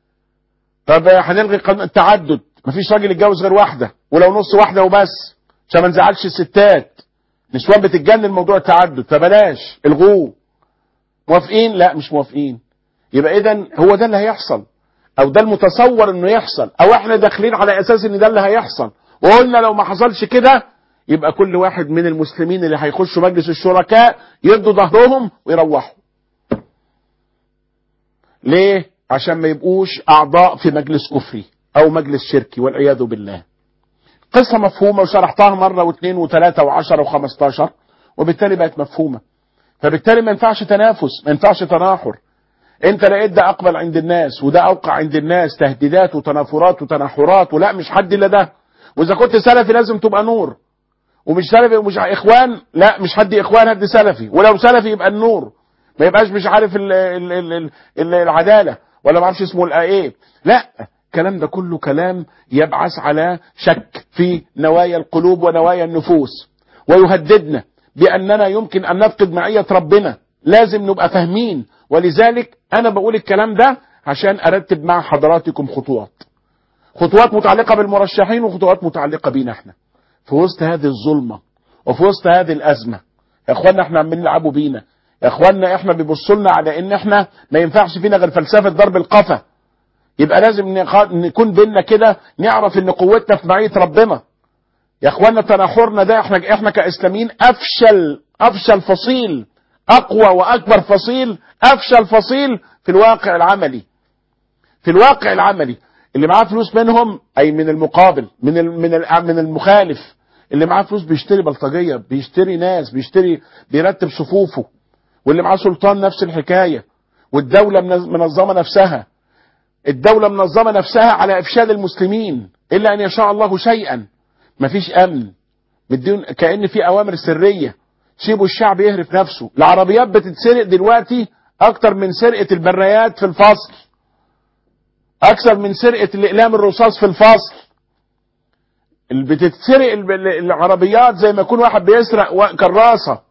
طب هنلغي قانون التعدد مفيش راجل يتجوز غير واحدة ولو نص واحدة وبس عشان ما نزعلش الستات نسوان بتتجنن موضوع التعدد فبلاش الغوه موافقين لا مش موافقين يبقى اذا هو ده اللي هيحصل او ده المتصور انه يحصل او احنا داخلين على اساس ان ده اللي هيحصل وقلنا لو ما حصلش كده يبقى كل واحد من المسلمين اللي هيخشوا مجلس الشركاء يدوا ظهرهم ويروحوا ليه عشان ما يبقوش اعضاء في مجلس كفري او مجلس شركي والعياذ بالله قصة مفهومة وشرحتها مرة واثنين وثلاثة وعشرة وخمستاشر وبالتالي بقت مفهومة فبالتالي ما ينفعش تنافس ما ينفعش تناحر انت لقيت ده اقبل عند الناس وده اوقع عند الناس تهديدات وتنافرات وتنحرات ولا مش حد الا ده واذا كنت سلفي لازم تبقى نور ومش سلفي ومش اخوان لا مش حد اخوان هد سلفي ولو سلفي يبقى النور ما يبقاش مش عارف ال ال ال ال العداله ولا ما اعرفش اسمه ايه لا الكلام ده كله كلام يبعث على شك في نوايا القلوب ونوايا النفوس ويهددنا باننا يمكن ان نفقد معيه ربنا لازم نبقى فاهمين ولذلك انا بقول الكلام ده عشان ارتب مع حضراتكم خطوات خطوات متعلقه بالمرشحين وخطوات متعلقه بينا احنا في وسط هذه الظلمه وفي وسط هذه الازمه يا اخوانا احنا عمالين يلعبوا بينا يا اخوانا احنا بيبصوا لنا على ان احنا ما ينفعش فينا غير فلسفه ضرب القفا يبقى لازم نكون بينا كده نعرف ان قوتنا في معيه ربنا يا اخوانا تناحرنا ده احنا احنا كاسلاميين افشل افشل فصيل اقوى واكبر فصيل افشل فصيل في الواقع العملي في الواقع العملي اللي معاه فلوس منهم اي من المقابل من من من المخالف اللي معاه فلوس بيشتري بلطجيه بيشتري ناس بيشتري بيرتب صفوفه واللي معاه سلطان نفس الحكايه والدوله منظمه نفسها الدوله منظمه نفسها على افشال المسلمين الا ان يشاء الله شيئا مفيش امن بدون كان في اوامر سريه سيبوا الشعب يهرف نفسه العربيات بتتسرق دلوقتي اكتر من سرقه البريات في الفصل اكثر من سرقه الاقلام الرصاص في الفصل اللي بتتسرق العربيات زي ما يكون واحد بيسرق كراسه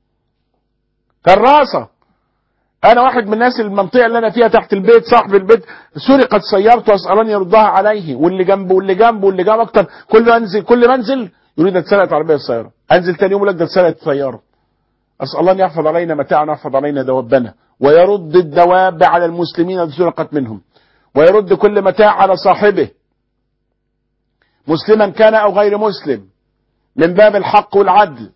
كراسه انا واحد من الناس المنطقه اللي انا فيها تحت البيت صاحب البيت سرقت سيارته واسالني يردها عليه واللي جنبه واللي جنبه واللي جنبه اكتر كل ما انزل كل ما انزل يقول لي ده اتسرقت عربيه السياره انزل تاني يوم يقول لك ده اتسرقت سياره اسال الله ان يحفظ علينا متاعنا ويحفظ علينا دوابنا ويرد الدواب على المسلمين التي سرقت منهم ويرد كل متاع على صاحبه مسلما كان او غير مسلم من باب الحق والعدل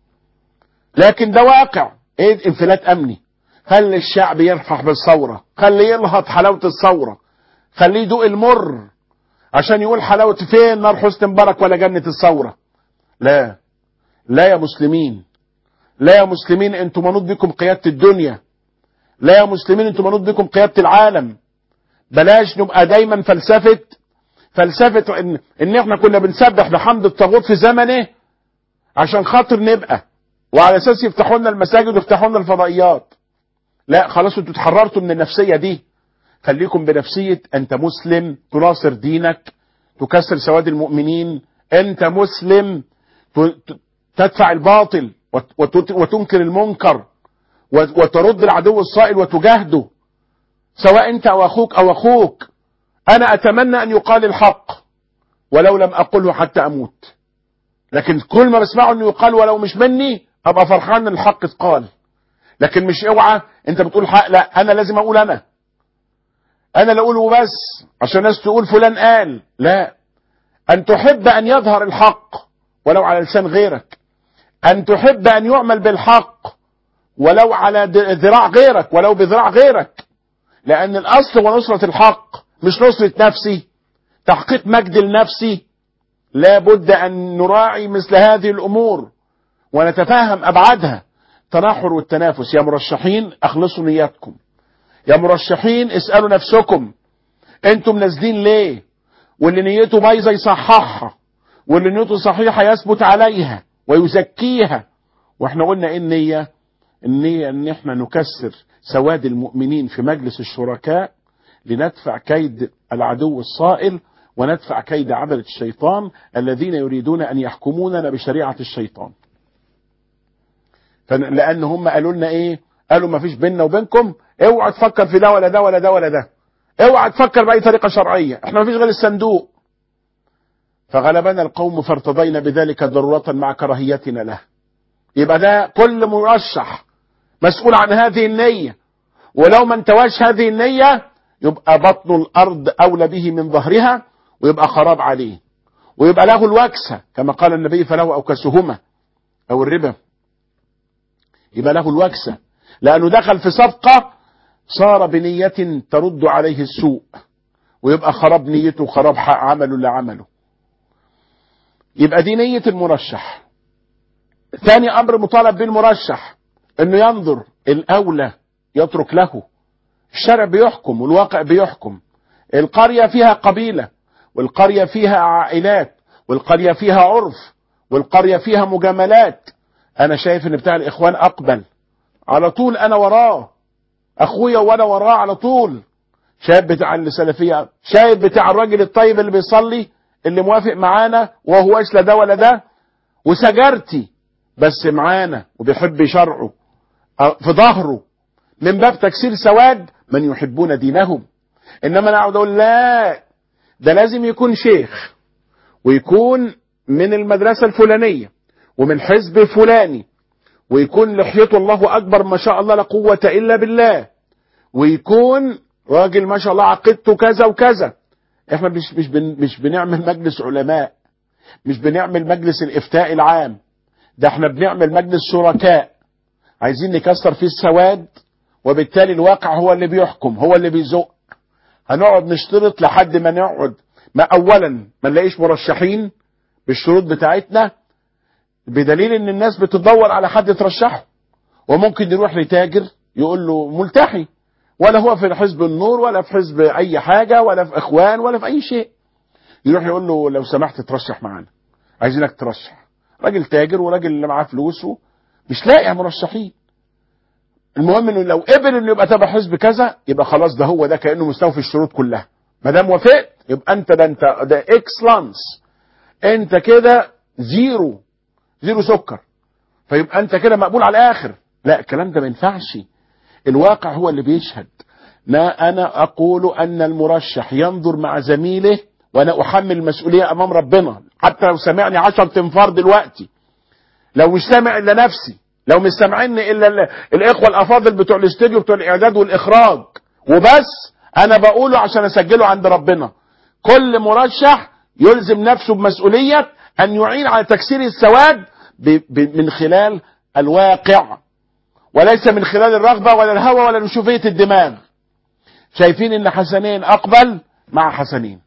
لكن ده واقع ايه انفلات امني خلي الشعب يرفح بالثورة خليه يلهط حلاوة الثورة خليه يدوق المر عشان يقول حلاوة فين نار حسن مبارك ولا جنة الثورة لا لا يا مسلمين لا يا مسلمين انتم منوط بكم قيادة الدنيا لا يا مسلمين انتم منوط بكم قيادة العالم بلاش نبقى دايما فلسفة فلسفة ان, ان احنا كنا بنسبح بحمد الطاغوت في زمنه عشان خاطر نبقى وعلى اساس يفتحوا لنا المساجد ويفتحوا لنا الفضائيات لا خلاص انتوا اتحررتوا من النفسية دي خليكم بنفسية انت مسلم تناصر دينك تكسر سواد المؤمنين انت مسلم تدفع الباطل وتنكر المنكر وترد العدو الصائل وتجاهده سواء انت او اخوك او اخوك انا اتمنى ان يقال الحق ولو لم اقله حتى اموت لكن كل ما بسمعه انه يقال ولو مش مني ابقى فرحان ان الحق اتقال لكن مش اوعى انت بتقول حق لا انا لازم اقول انا انا اللي اقوله بس عشان الناس تقول فلان قال لا ان تحب ان يظهر الحق ولو على لسان غيرك ان تحب ان يعمل بالحق ولو على ذراع غيرك ولو بذراع غيرك لان الاصل هو نصرة الحق مش نصرة نفسي تحقيق مجد لنفسي لا بد ان نراعي مثل هذه الامور ونتفهم ابعادها التناحر والتنافس يا مرشحين اخلصوا نياتكم يا مرشحين اسألوا نفسكم انتم نازلين ليه واللي نيته بايظه يصححها واللي نيته صحيحه يثبت عليها ويزكيها واحنا قلنا ايه النيه النيه ان احنا نكسر سواد المؤمنين في مجلس الشركاء لندفع كيد العدو الصائل وندفع كيد عبدة الشيطان الذين يريدون ان يحكموننا بشريعه الشيطان لان هم قالوا لنا ايه قالوا ما فيش بيننا وبينكم اوعى تفكر في ده ولا ده ولا ده ولا ده اوعى تفكر باي طريقه شرعيه احنا ما فيش غير الصندوق فغلبنا القوم فارتضينا بذلك ضرورة مع كراهيتنا له يبقى ده كل مرشح مسؤول عن هذه النية ولو ما انتواش هذه النية يبقى بطن الأرض أولى به من ظهرها ويبقى خراب عليه ويبقى له الوكسة كما قال النبي فله أوكسهما أو الربا يبقى له الوكسة لأنه دخل في صفقة صار بنية ترد عليه السوء ويبقى خراب نيته وخراب حق عمله اللي عمله يبقى دي نية المرشح ثاني امر مطالب به المرشح انه ينظر الاولى يترك له الشرع بيحكم والواقع بيحكم القرية فيها قبيلة والقرية فيها عائلات والقرية فيها عرف والقرية فيها مجاملات انا شايف ان بتاع الاخوان اقبل على طول انا وراه اخويا وانا وراه على طول شايف بتاع السلفية شايف بتاع الراجل الطيب اللي بيصلي اللي موافق معانا وهو لا ده ولا ده وسجارتي بس معانا وبيحب شرعه في ظهره من باب تكسير سواد من يحبون دينهم انما انا اقعد اقول لا ده لازم يكون شيخ ويكون من المدرسة الفلانية ومن حزب فلاني ويكون لحيته الله اكبر ما شاء الله لا قوة الا بالله ويكون راجل ما شاء الله عقيدته كذا وكذا احنا مش مش بن مش بنعمل مجلس علماء مش بنعمل مجلس الافتاء العام ده احنا بنعمل مجلس شركاء عايزين نكسر فيه السواد وبالتالي الواقع هو اللي بيحكم هو اللي بيزق هنقعد نشترط لحد ما نقعد ما اولا ما نلاقيش مرشحين بالشروط بتاعتنا بدليل ان الناس بتدور على حد ترشحه وممكن يروح لتاجر يقول له ملتحي ولا هو في حزب النور ولا في حزب اي حاجة ولا في اخوان ولا في اي شيء يروح يقول له لو سمحت ترشح معانا عايزينك ترشح راجل تاجر وراجل اللي معاه فلوسه مش لاقي مرشحين المهم انه لو قبل انه يبقى تبع حزب كذا يبقى خلاص ده هو ده كانه مستوفي الشروط كلها ما دام وافقت يبقى انت ده انت ده اكسلانس انت كده زيرو زيرو سكر فيبقى انت كده مقبول على الاخر لا الكلام ده ما ينفعش الواقع هو اللي بيشهد لا انا اقول ان المرشح ينظر مع زميله وانا احمل المسؤوليه امام ربنا حتى لو سمعني عشر تنفار دلوقتي لو مش سامع الا نفسي لو مش سامعيني الا ال- الاخوه الافاضل بتوع الاستوديو بتوع الاعداد والاخراج وبس انا بقوله عشان اسجله عند ربنا كل مرشح يلزم نفسه بمسؤوليه ان يعين على تكسير السواد ب- ب- من خلال الواقع وليس من خلال الرغبه ولا الهوى ولا نشوفيه الدماغ شايفين ان حسنين اقبل مع حسنين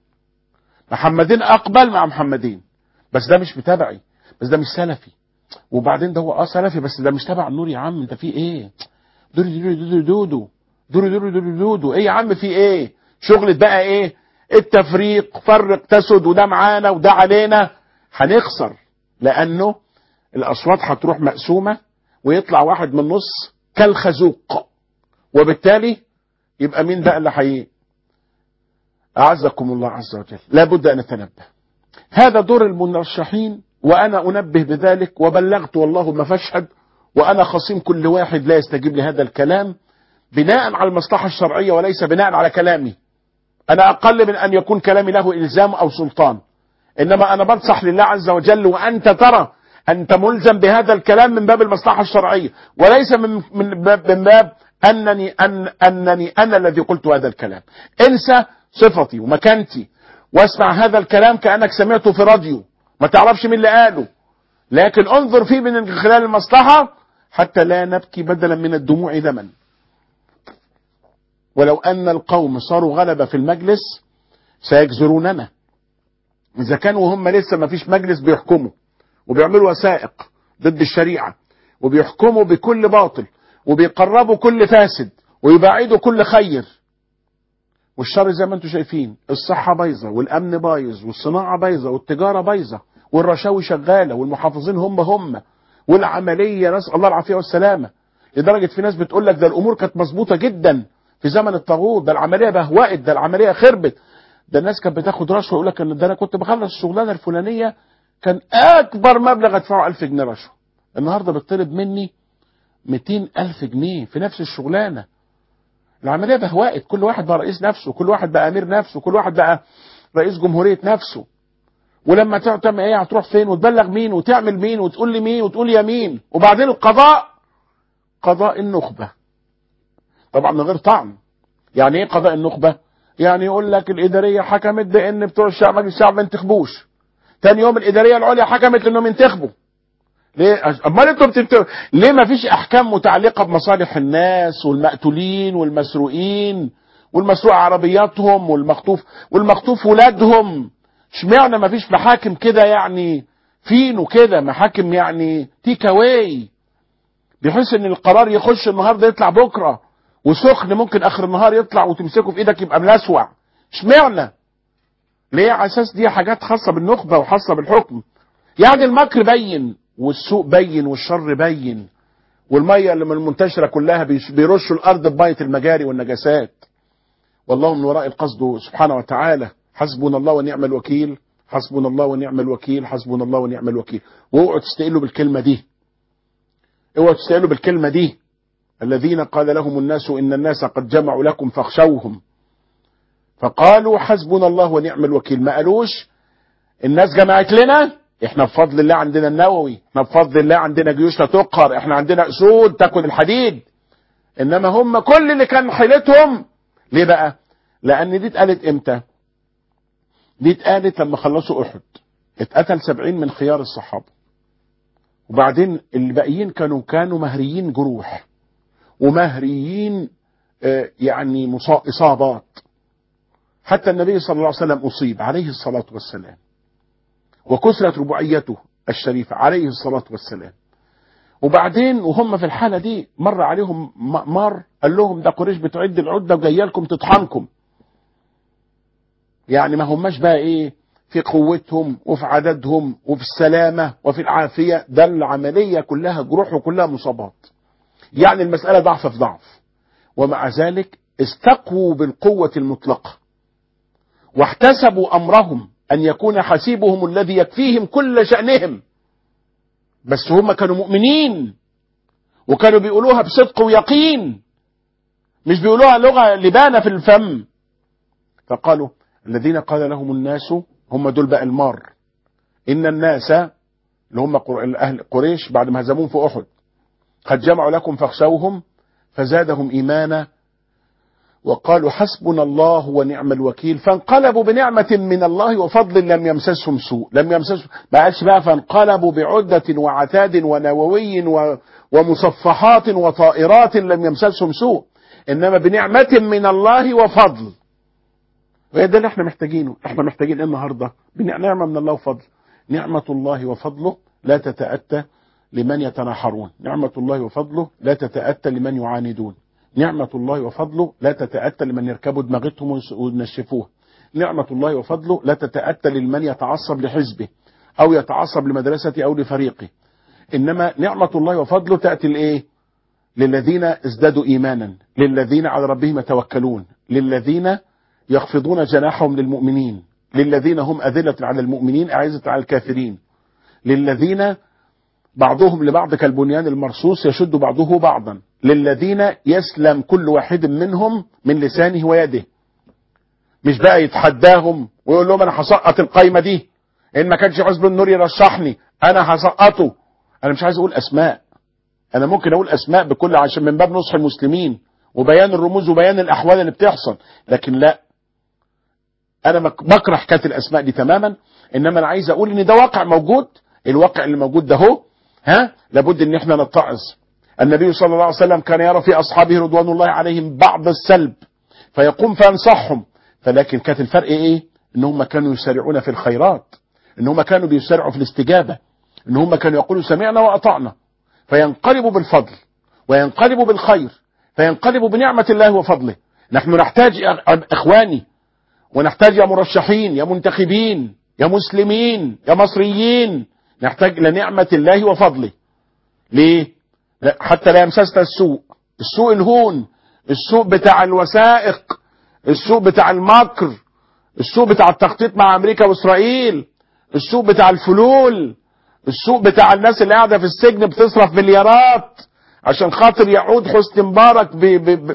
محمدين اقبل مع محمدين بس ده مش متابعي بس ده مش سلفي وبعدين ده هو اه سلفي بس ده مش تبع النور يا عم انت في ايه دوري دوري دوري دودو دوري دوري دوري دودو ايه يا عم في ايه شغلة بقى ايه التفريق فرق تسد وده معانا وده علينا هنخسر لانه الاصوات هتروح مقسومة ويطلع واحد من النص كالخازوق وبالتالي يبقى مين بقى اللي حي أعزكم الله عز وجل لابد أن نتنبه هذا دور المرشحين وأنا أنبه بذلك وبلغت والله ما فاشهد وأنا خصيم كل واحد لا يستجيب لهذا الكلام بناء على المصلحة الشرعية وليس بناء على كلامي أنا أقل من أن يكون كلامي له إلزام أو سلطان إنما أنا بنصح لله عز وجل وأنت ترى أنت ملزم بهذا الكلام من باب المصلحة الشرعية وليس من من باب, من باب أنني أن أنني أنا الذي قلت هذا الكلام انسى صفتي ومكانتي واسمع هذا الكلام كأنك سمعته في راديو ما تعرفش مين اللي قاله لكن انظر فيه من خلال المصلحة حتى لا نبكي بدلا من الدموع دما ولو أن القوم صاروا غلبة في المجلس سيجزروننا إذا كانوا هم لسه ما فيش مجلس بيحكموا وبيعملوا وثائق ضد الشريعة وبيحكموا بكل باطل وبيقربوا كل فاسد ويبعدوا كل خير والشر زي ما انتم شايفين الصحة بايظة والأمن بايظ والصناعة بايظة والتجارة بايظة والرشاوي شغالة والمحافظين هم هم والعملية نسأل الله العافية والسلامة لدرجة في ناس بتقول لك ده الأمور كانت مظبوطة جدا في زمن الطاغوت ده العملية بهوقت ده العملية خربت ده الناس كانت بتاخد رشوة يقول لك ان ده انا كنت بخلص الشغلانة الفلانية كان أكبر مبلغ أدفعه 1000 جنيه رشوة النهاردة بتطلب مني 200 ألف جنيه في نفس الشغلانة العملية بهوقت كل واحد بقى رئيس نفسه كل واحد بقى أمير نفسه كل واحد بقى رئيس جمهورية نفسه ولما تقعد تعمل ايه هتروح فين وتبلغ مين وتعمل مين وتقول لي مين وتقول يا مين وبعدين القضاء قضاء النخبة طبعا من غير طعن يعني ايه قضاء النخبة يعني يقول لك الإدارية حكمت بأن بتوع الشعب مجلس الشعب ما ينتخبوش تاني يوم الإدارية العليا حكمت انهم ينتخبوا ليه امال انتوا بتبت... ليه ما فيش احكام متعلقه بمصالح الناس والمقتولين والمسروقين والمسروق عربياتهم والمخطوف والمخطوف ولادهم اشمعنى ما فيش محاكم كده يعني فينو كده محاكم يعني تيك اواي بحيث ان القرار يخش النهارده يطلع بكره وسخن ممكن اخر النهار يطلع وتمسكه في ايدك يبقى ملسوع اشمعنى ليه على اساس دي حاجات خاصه بالنخبه وخاصه بالحكم يعني المكر بين والسوء بين والشر بين والميه اللي من المنتشره كلها بيش- بيرشوا الارض بميه المجاري والنجاسات والله من وراء القصد سبحانه وتعالى حسبنا الله ونعم الوكيل حسبنا الله ونعم الوكيل حسبنا الله ونعم الوكيل واوعوا تستقلوا بالكلمه دي اوعوا تستقلوا بالكلمه دي الذين قال لهم الناس ان الناس قد جمعوا لكم فاخشوهم فقالوا حسبنا الله ونعم الوكيل ما قالوش الناس جمعت لنا احنا بفضل الله عندنا النووي احنا بفضل الله عندنا جيوش لا تقهر احنا عندنا اسود تاكل الحديد انما هم كل اللي كان حيلتهم ليه بقى لان دي اتقالت امتى دي اتقالت لما خلصوا احد اتقتل سبعين من خيار الصحابه وبعدين الباقيين كانوا كانوا مهريين جروح ومهريين آه، يعني مصا- اصابات حتى النبي صلى الله عليه وسلم اصيب عليه الصلاه والسلام وكسرت رباعيته الشريفه عليه الصلاه والسلام وبعدين وهم في الحاله دي مر عليهم م- مر قال لهم ده قريش بتعد العده وجايه لكم تطحنكم يعني ما هماش بقى ايه في قوتهم وفي عددهم وفي السلامه وفي العافيه ده العمليه كلها جروح وكلها مصابات يعني المساله ضعف في ضعف ومع ذلك استقووا بالقوه المطلقه واحتسبوا امرهم ان يكون حسيبهم الذي يكفيهم كل شانهم بس هم كانوا مؤمنين وكانوا بيقولوها بصدق ويقين مش بيقولوها لغه لبانه في الفم فقالوا الذين قال لهم الناس هم دول بقى المار ان الناس اللي هم قر- اهل قريش بعد ما هزموهم في احد قد جمعوا لكم فاخشوهم فزادهم ايمانا وقالوا حسبنا الله ونعم الوكيل فانقلبوا بنعمة من الله وفضل لم يمسسهم سوء لم يمسسهم ما قالش بقى فانقلبوا بعدة وعتاد ونووي و... ومصفحات وطائرات لم يمسسهم سوء انما بنعمة من الله وفضل وهي ده اللي احنا محتاجينه احنا محتاجين ايه النهارده بنعمة من الله وفضل نعمة الله وفضله لا تتأتى لمن يتناحرون نعمة الله وفضله لا تتأتى لمن يعاندون نعمة الله وفضله لا تتأتى لمن يركبوا دماغتهم ويس- وينشفوها نعمة الله وفضله لا تتأتى لمن يتعصب لحزبه أو يتعصب لمدرسته أو لفريقه إنما نعمة الله وفضله تأتي لإيه للذين ازدادوا إيمانا للذين على ربهم يتوكلون للذين يخفضون جناحهم للمؤمنين للذين هم أذلة على المؤمنين أعزة على الكافرين للذين بعضهم لبعض كالبنيان المرصوص يشد بعضه بعضا للذين يسلم كل واحد منهم من لسانه ويده مش بقى يتحداهم ويقول لهم انا هسقط القايمه دي ان ما كانش حزب النور يرشحني انا هسقطه انا مش عايز اقول اسماء انا ممكن اقول اسماء بكل عشان من باب نصح المسلمين وبيان الرموز وبيان الاحوال اللي بتحصل لكن لا انا مك- بكره حكايه الاسماء دي تماما انما انا عايز اقول ان ده واقع موجود الواقع اللي موجود ده هو ها لابد ان احنا نتعظ النبي صلى الله عليه وسلم كان يرى في اصحابه رضوان الله عليهم بعض السلب فيقوم فينصحهم فلكن كانت الفرق ايه ان هم كانوا يسارعون في الخيرات ان هم كانوا بيسارعوا في الاستجابه ان هم كانوا يقولوا سمعنا واطعنا فينقلبوا بالفضل وينقلبوا بالخير فينقلبوا بنعمه الله وفضله نحن نحتاج يا اخواني ونحتاج يا مرشحين يا منتخبين يا مسلمين يا مصريين نحتاج إلى نعمة الله وفضله ليه؟ لا حتى لا يمسسنا السوء السوء الهون السوء بتاع الوثائق السوء بتاع المكر السوء بتاع التخطيط مع أمريكا وإسرائيل السوء بتاع الفلول السوء بتاع الناس اللي قاعدة في السجن بتصرف مليارات عشان خاطر يعود حسني مبارك ب... ب... ب...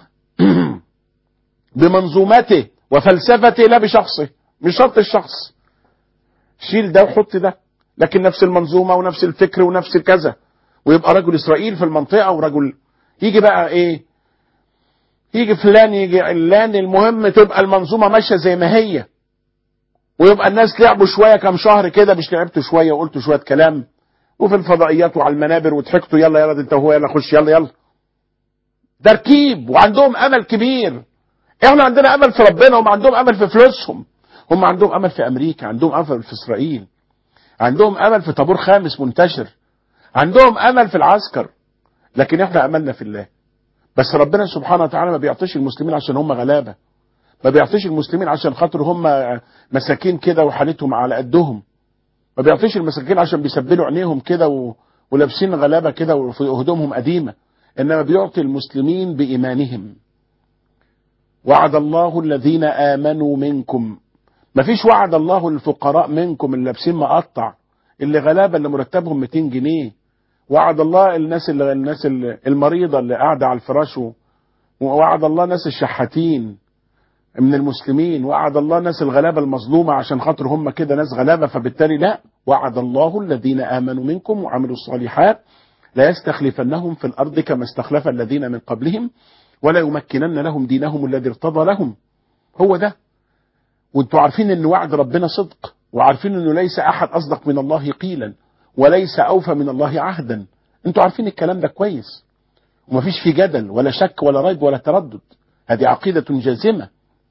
بمنظومته وفلسفته لا بشخصه مش شرط الشخص شيل ده وحط ده لكن نفس المنظومة ونفس الفكر ونفس كذا ويبقى رجل إسرائيل في المنطقة ورجل يجي بقى إيه يجي فلان يجي علان المهم تبقى المنظومة ماشية زي ما هي ويبقى الناس لعبوا شوية كام شهر كده مش لعبتوا شوية وقلتوا شوية كلام وفي الفضائيات وعلى المنابر وضحكتوا يلا يلا ده انت وهو يلا خش يلا يلا تركيب وعندهم امل كبير احنا عندنا امل في ربنا هم عندهم امل في فلوسهم هم عندهم امل في امريكا عندهم امل في اسرائيل عندهم امل في طابور خامس منتشر عندهم امل في العسكر لكن احنا املنا في الله بس ربنا سبحانه وتعالى ما بيعطيش المسلمين عشان هم غلابه ما بيعطيش المسلمين عشان خاطر هم مساكين كده وحالتهم على قدهم ما بيعطيش المساكين عشان بيسبلوا عينيهم كده و... ولابسين غلابه كده وهدومهم قديمه انما بيعطي المسلمين بايمانهم وعد الله الذين امنوا منكم ما فيش وعد الله للفقراء منكم اللي لابسين مقطع اللي غلابه اللي مرتبهم 200 جنيه وعد الله الناس اللي الناس اللي المريضه اللي قاعده على الفراش و- ووعد الله ناس الشحاتين من المسلمين وعد الله ناس الغلابه المظلومه عشان خاطر هم كده ناس غلابه فبالتالي لا وعد الله الذين امنوا منكم وعملوا الصالحات لا يستخلفنهم في الارض كما استخلف الذين من قبلهم ولا يمكنن لهم دينهم الذي ارتضى لهم هو ده وانتوا عارفين ان وعد ربنا صدق وعارفين انه ليس احد اصدق من الله قيلا وليس اوفى من الله عهدا انتوا عارفين الكلام ده كويس ومفيش فيه جدل ولا شك ولا ريب ولا تردد هذه عقيدة جازمة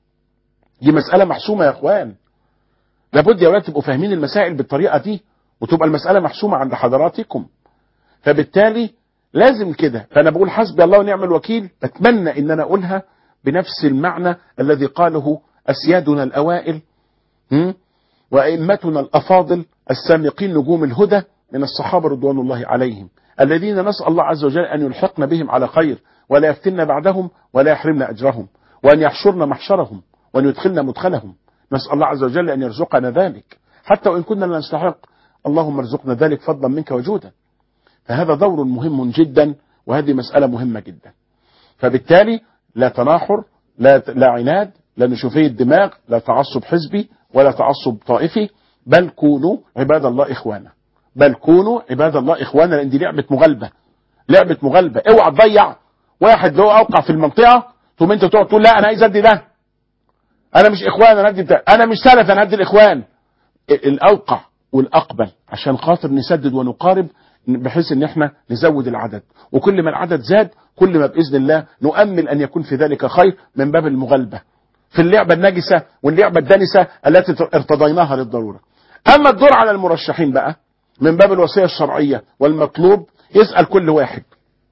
دي مسألة محسومة يا اخوان لابد يا اولاد تبقوا فاهمين المسائل بالطريقة دي وتبقى المسألة محسومة عند حضراتكم فبالتالي لازم كده فانا بقول حسبي الله ونعم الوكيل بتمنى ان انا اقولها بنفس المعنى الذي قاله اسيادنا الاوائل هم؟ وائمتنا الافاضل السامقين نجوم الهدى من الصحابه رضوان الله عليهم الذين نسال الله عز وجل ان يلحقنا بهم على خير ولا يفتنا بعدهم ولا يحرمنا اجرهم وان يحشرنا محشرهم وان يدخلنا مدخلهم نسال الله عز وجل ان يرزقنا ذلك حتى وان كنا لا نستحق اللهم ارزقنا ذلك فضلا منك وجودا فهذا دور مهم جدا وهذه مسألة مهمة جدا فبالتالي لا تناحر لا لا عناد لا نشوفية دماغ لا تعصب حزبي ولا تعصب طائفي بل كونوا عباد الله إخوانا بل كونوا عباد الله إخوانا لأن دي لعبة مغالبة لعبة مغالبة اوعى تضيع واحد له أوقع في المنطقة ثم أنت تقعد تقول لا أنا عايز أدي ده أنا مش إخوان أنا أدي بتاع أنا مش سلف أنا أدي الإخوان الأوقع والأقبل عشان خاطر نسدد ونقارب بحيث ان احنا نزود العدد وكل ما العدد زاد كل ما باذن الله نؤمل ان يكون في ذلك خير من باب المغالبه في اللعبه النجسه واللعبه الدنسه التي ارتضيناها للضروره اما الدور على المرشحين بقى من باب الوصيه الشرعيه والمطلوب يسال كل واحد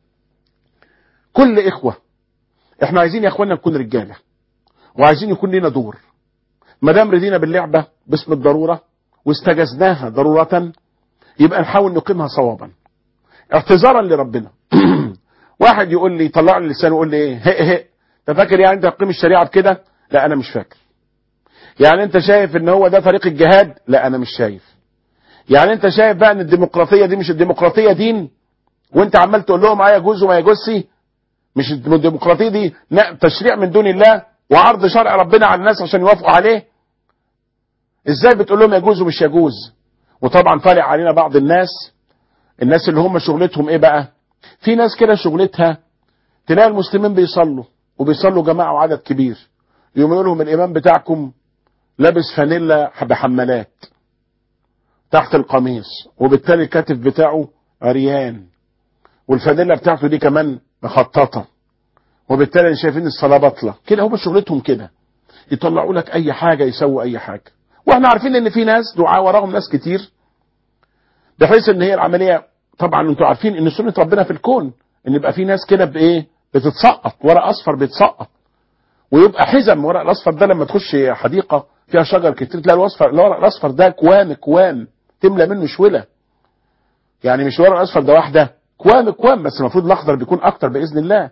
كل اخوه احنا عايزين يا اخوانا نكون رجاله وعايزين يكون لنا دور ما دام رضينا باللعبه باسم الضروره واستجزناها ضروره يبقى نحاول نقيمها صوابا اعتذارا لربنا واحد يقول لي طلع لي لسانه يقول لي ايه هي هي انت فاكر يعني انت تقيم الشريعه بكده لا انا مش فاكر يعني انت شايف ان هو ده طريق الجهاد لا انا مش شايف يعني انت شايف بقى ان الديمقراطيه دي مش الديمقراطيه دين وانت عمال تقول لهم اه يجوز وما يجوزش مش الديمقراطيه دي تشريع من دون الله وعرض شرع ربنا على الناس عشان يوافقوا عليه ازاي بتقول لهم يجوز ومش يجوز وطبعا طالع علينا بعض الناس الناس اللي هم شغلتهم ايه بقى في ناس كده شغلتها تلاقي المسلمين بيصلوا وبيصلوا جماعة وعدد كبير يقوم يقول لهم الامام بتاعكم لابس فانيلا بحمالات تحت القميص وبالتالي الكاتف بتاعه عريان والفانيلا بتاعته دي كمان مخططة وبالتالي شايفين الصلاة باطلة كده هم شغلتهم كده يطلعوا لك اي حاجة يسووا اي حاجة واحنا عارفين ان في ناس دعاء وراهم ناس كتير بحيث ان هي العمليه طبعا انتوا عارفين ان سنه ربنا في الكون ان يبقى في ناس كده بايه بتتسقط ورق اصفر بيتسقط ويبقى حزم ورق الاصفر ده لما تخش حديقه فيها شجر كتير تلاقي الأصفر الورق الاصفر ده كوام كوام تملى منه شوله يعني مش الورق الاصفر ده واحده كوام كوام بس المفروض الاخضر بيكون اكتر باذن الله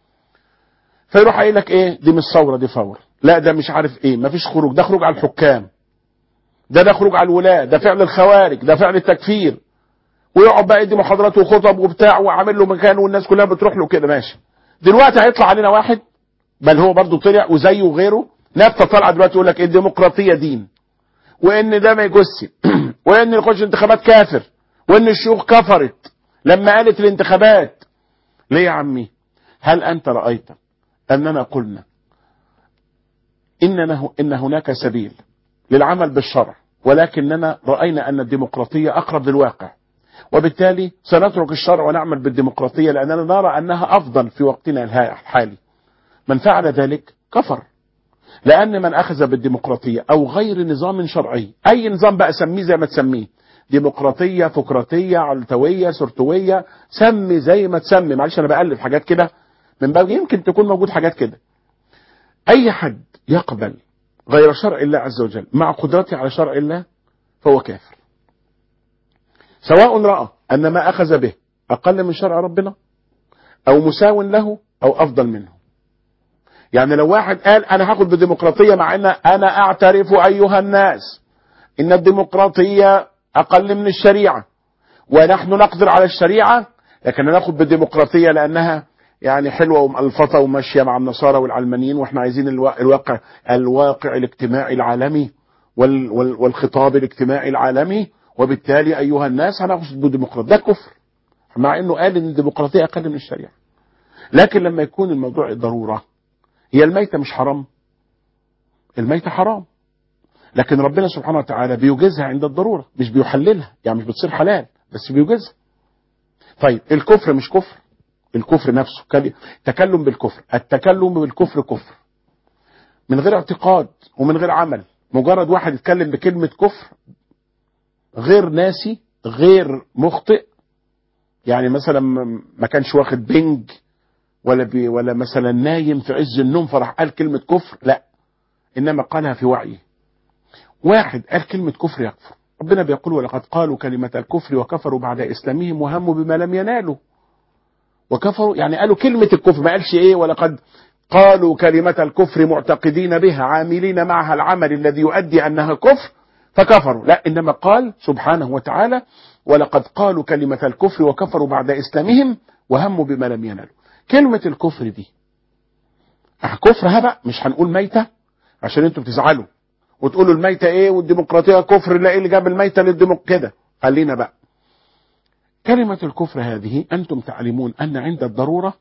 فيروح قايل لك ايه دي مش ثوره دي فور لا ده مش عارف ايه مفيش خروج ده خروج على الحكام ده ده خروج على الولاة ده فعل الخوارج ده فعل التكفير ويقعد بقى يدي محاضرات وخطب وبتاع وعامل له مكان والناس كلها بتروح له كده ماشي دلوقتي هيطلع علينا واحد بل هو برضه طلع وزيه وغيره نبته طالعه دلوقتي يقول لك الديمقراطيه دين وان ده ما يجوزش وان يخش انتخابات كافر وان الشيوخ كفرت لما قالت الانتخابات ليه يا عمي هل انت رايت اننا قلنا اننا ان هناك سبيل للعمل بالشرع ولكننا رأينا أن الديمقراطية أقرب للواقع وبالتالي سنترك الشرع ونعمل بالديمقراطية لأننا نرى أنها أفضل في وقتنا الحالي من فعل ذلك كفر لأن من أخذ بالديمقراطية أو غير نظام شرعي أي نظام بقى سميه زي ما تسميه ديمقراطية فقراطية علتوية سرتوية سمي زي ما تسمي معلش أنا بألف حاجات كده من باب يمكن تكون موجود حاجات كده أي حد يقبل غير شرع الله عز وجل مع قدرته على شرع الله فهو كافر سواء رأى أن ما أخذ به أقل من شرع ربنا أو مساو له أو أفضل منه يعني لو واحد قال أنا هاخد بالديمقراطية مع أن أنا أعترف أيها الناس إن الديمقراطية أقل من الشريعة ونحن نقدر على الشريعة لكن ناخد بالديمقراطية لأنها يعني حلوة ومألفطة وماشية مع النصارى والعلمانيين واحنا عايزين الواقع الواقع الاجتماعي العالمي وال وال والخطاب الاجتماعي العالمي وبالتالي أيها الناس هناخد بالديمقراطية ده كفر مع انه قال ان الديمقراطية اقل من الشريعة لكن لما يكون الموضوع ضرورة هي الميتة مش حرام الميتة حرام لكن ربنا سبحانه وتعالى بيوجزها عند الضرورة مش بيحللها يعني مش بتصير حلال بس بيوجزها طيب الكفر مش كفر الكفر نفسه تكلم بالكفر التكلم بالكفر كفر من غير اعتقاد ومن غير عمل مجرد واحد يتكلم بكلمة كفر غير ناسي غير مخطئ يعني مثلا ما كانش واخد بنج ولا بي ولا مثلا نايم في عز النوم فراح قال كلمة كفر لا إنما قالها في وعيه واحد قال كلمة كفر يكفر ربنا بيقول ولقد قالوا كلمة الكفر وكفروا بعد إسلامهم وهموا بما لم ينالوا وكفروا يعني قالوا كلمة الكفر ما قالش إيه ولقد قالوا كلمة الكفر معتقدين بها عاملين معها العمل الذي يؤدي أنها كفر فكفروا لا إنما قال سبحانه وتعالى ولقد قالوا كلمة الكفر وكفروا بعد إسلامهم وهموا بما لم ينالوا كلمة الكفر دي كفر بقى مش هنقول ميتة عشان انتوا بتزعلوا وتقولوا الميتة ايه والديمقراطية كفر لا ايه اللي جاب الميتة للديمق كده خلينا بقى كلمة الكفر هذه أنتم تعلمون أن عند الضرورة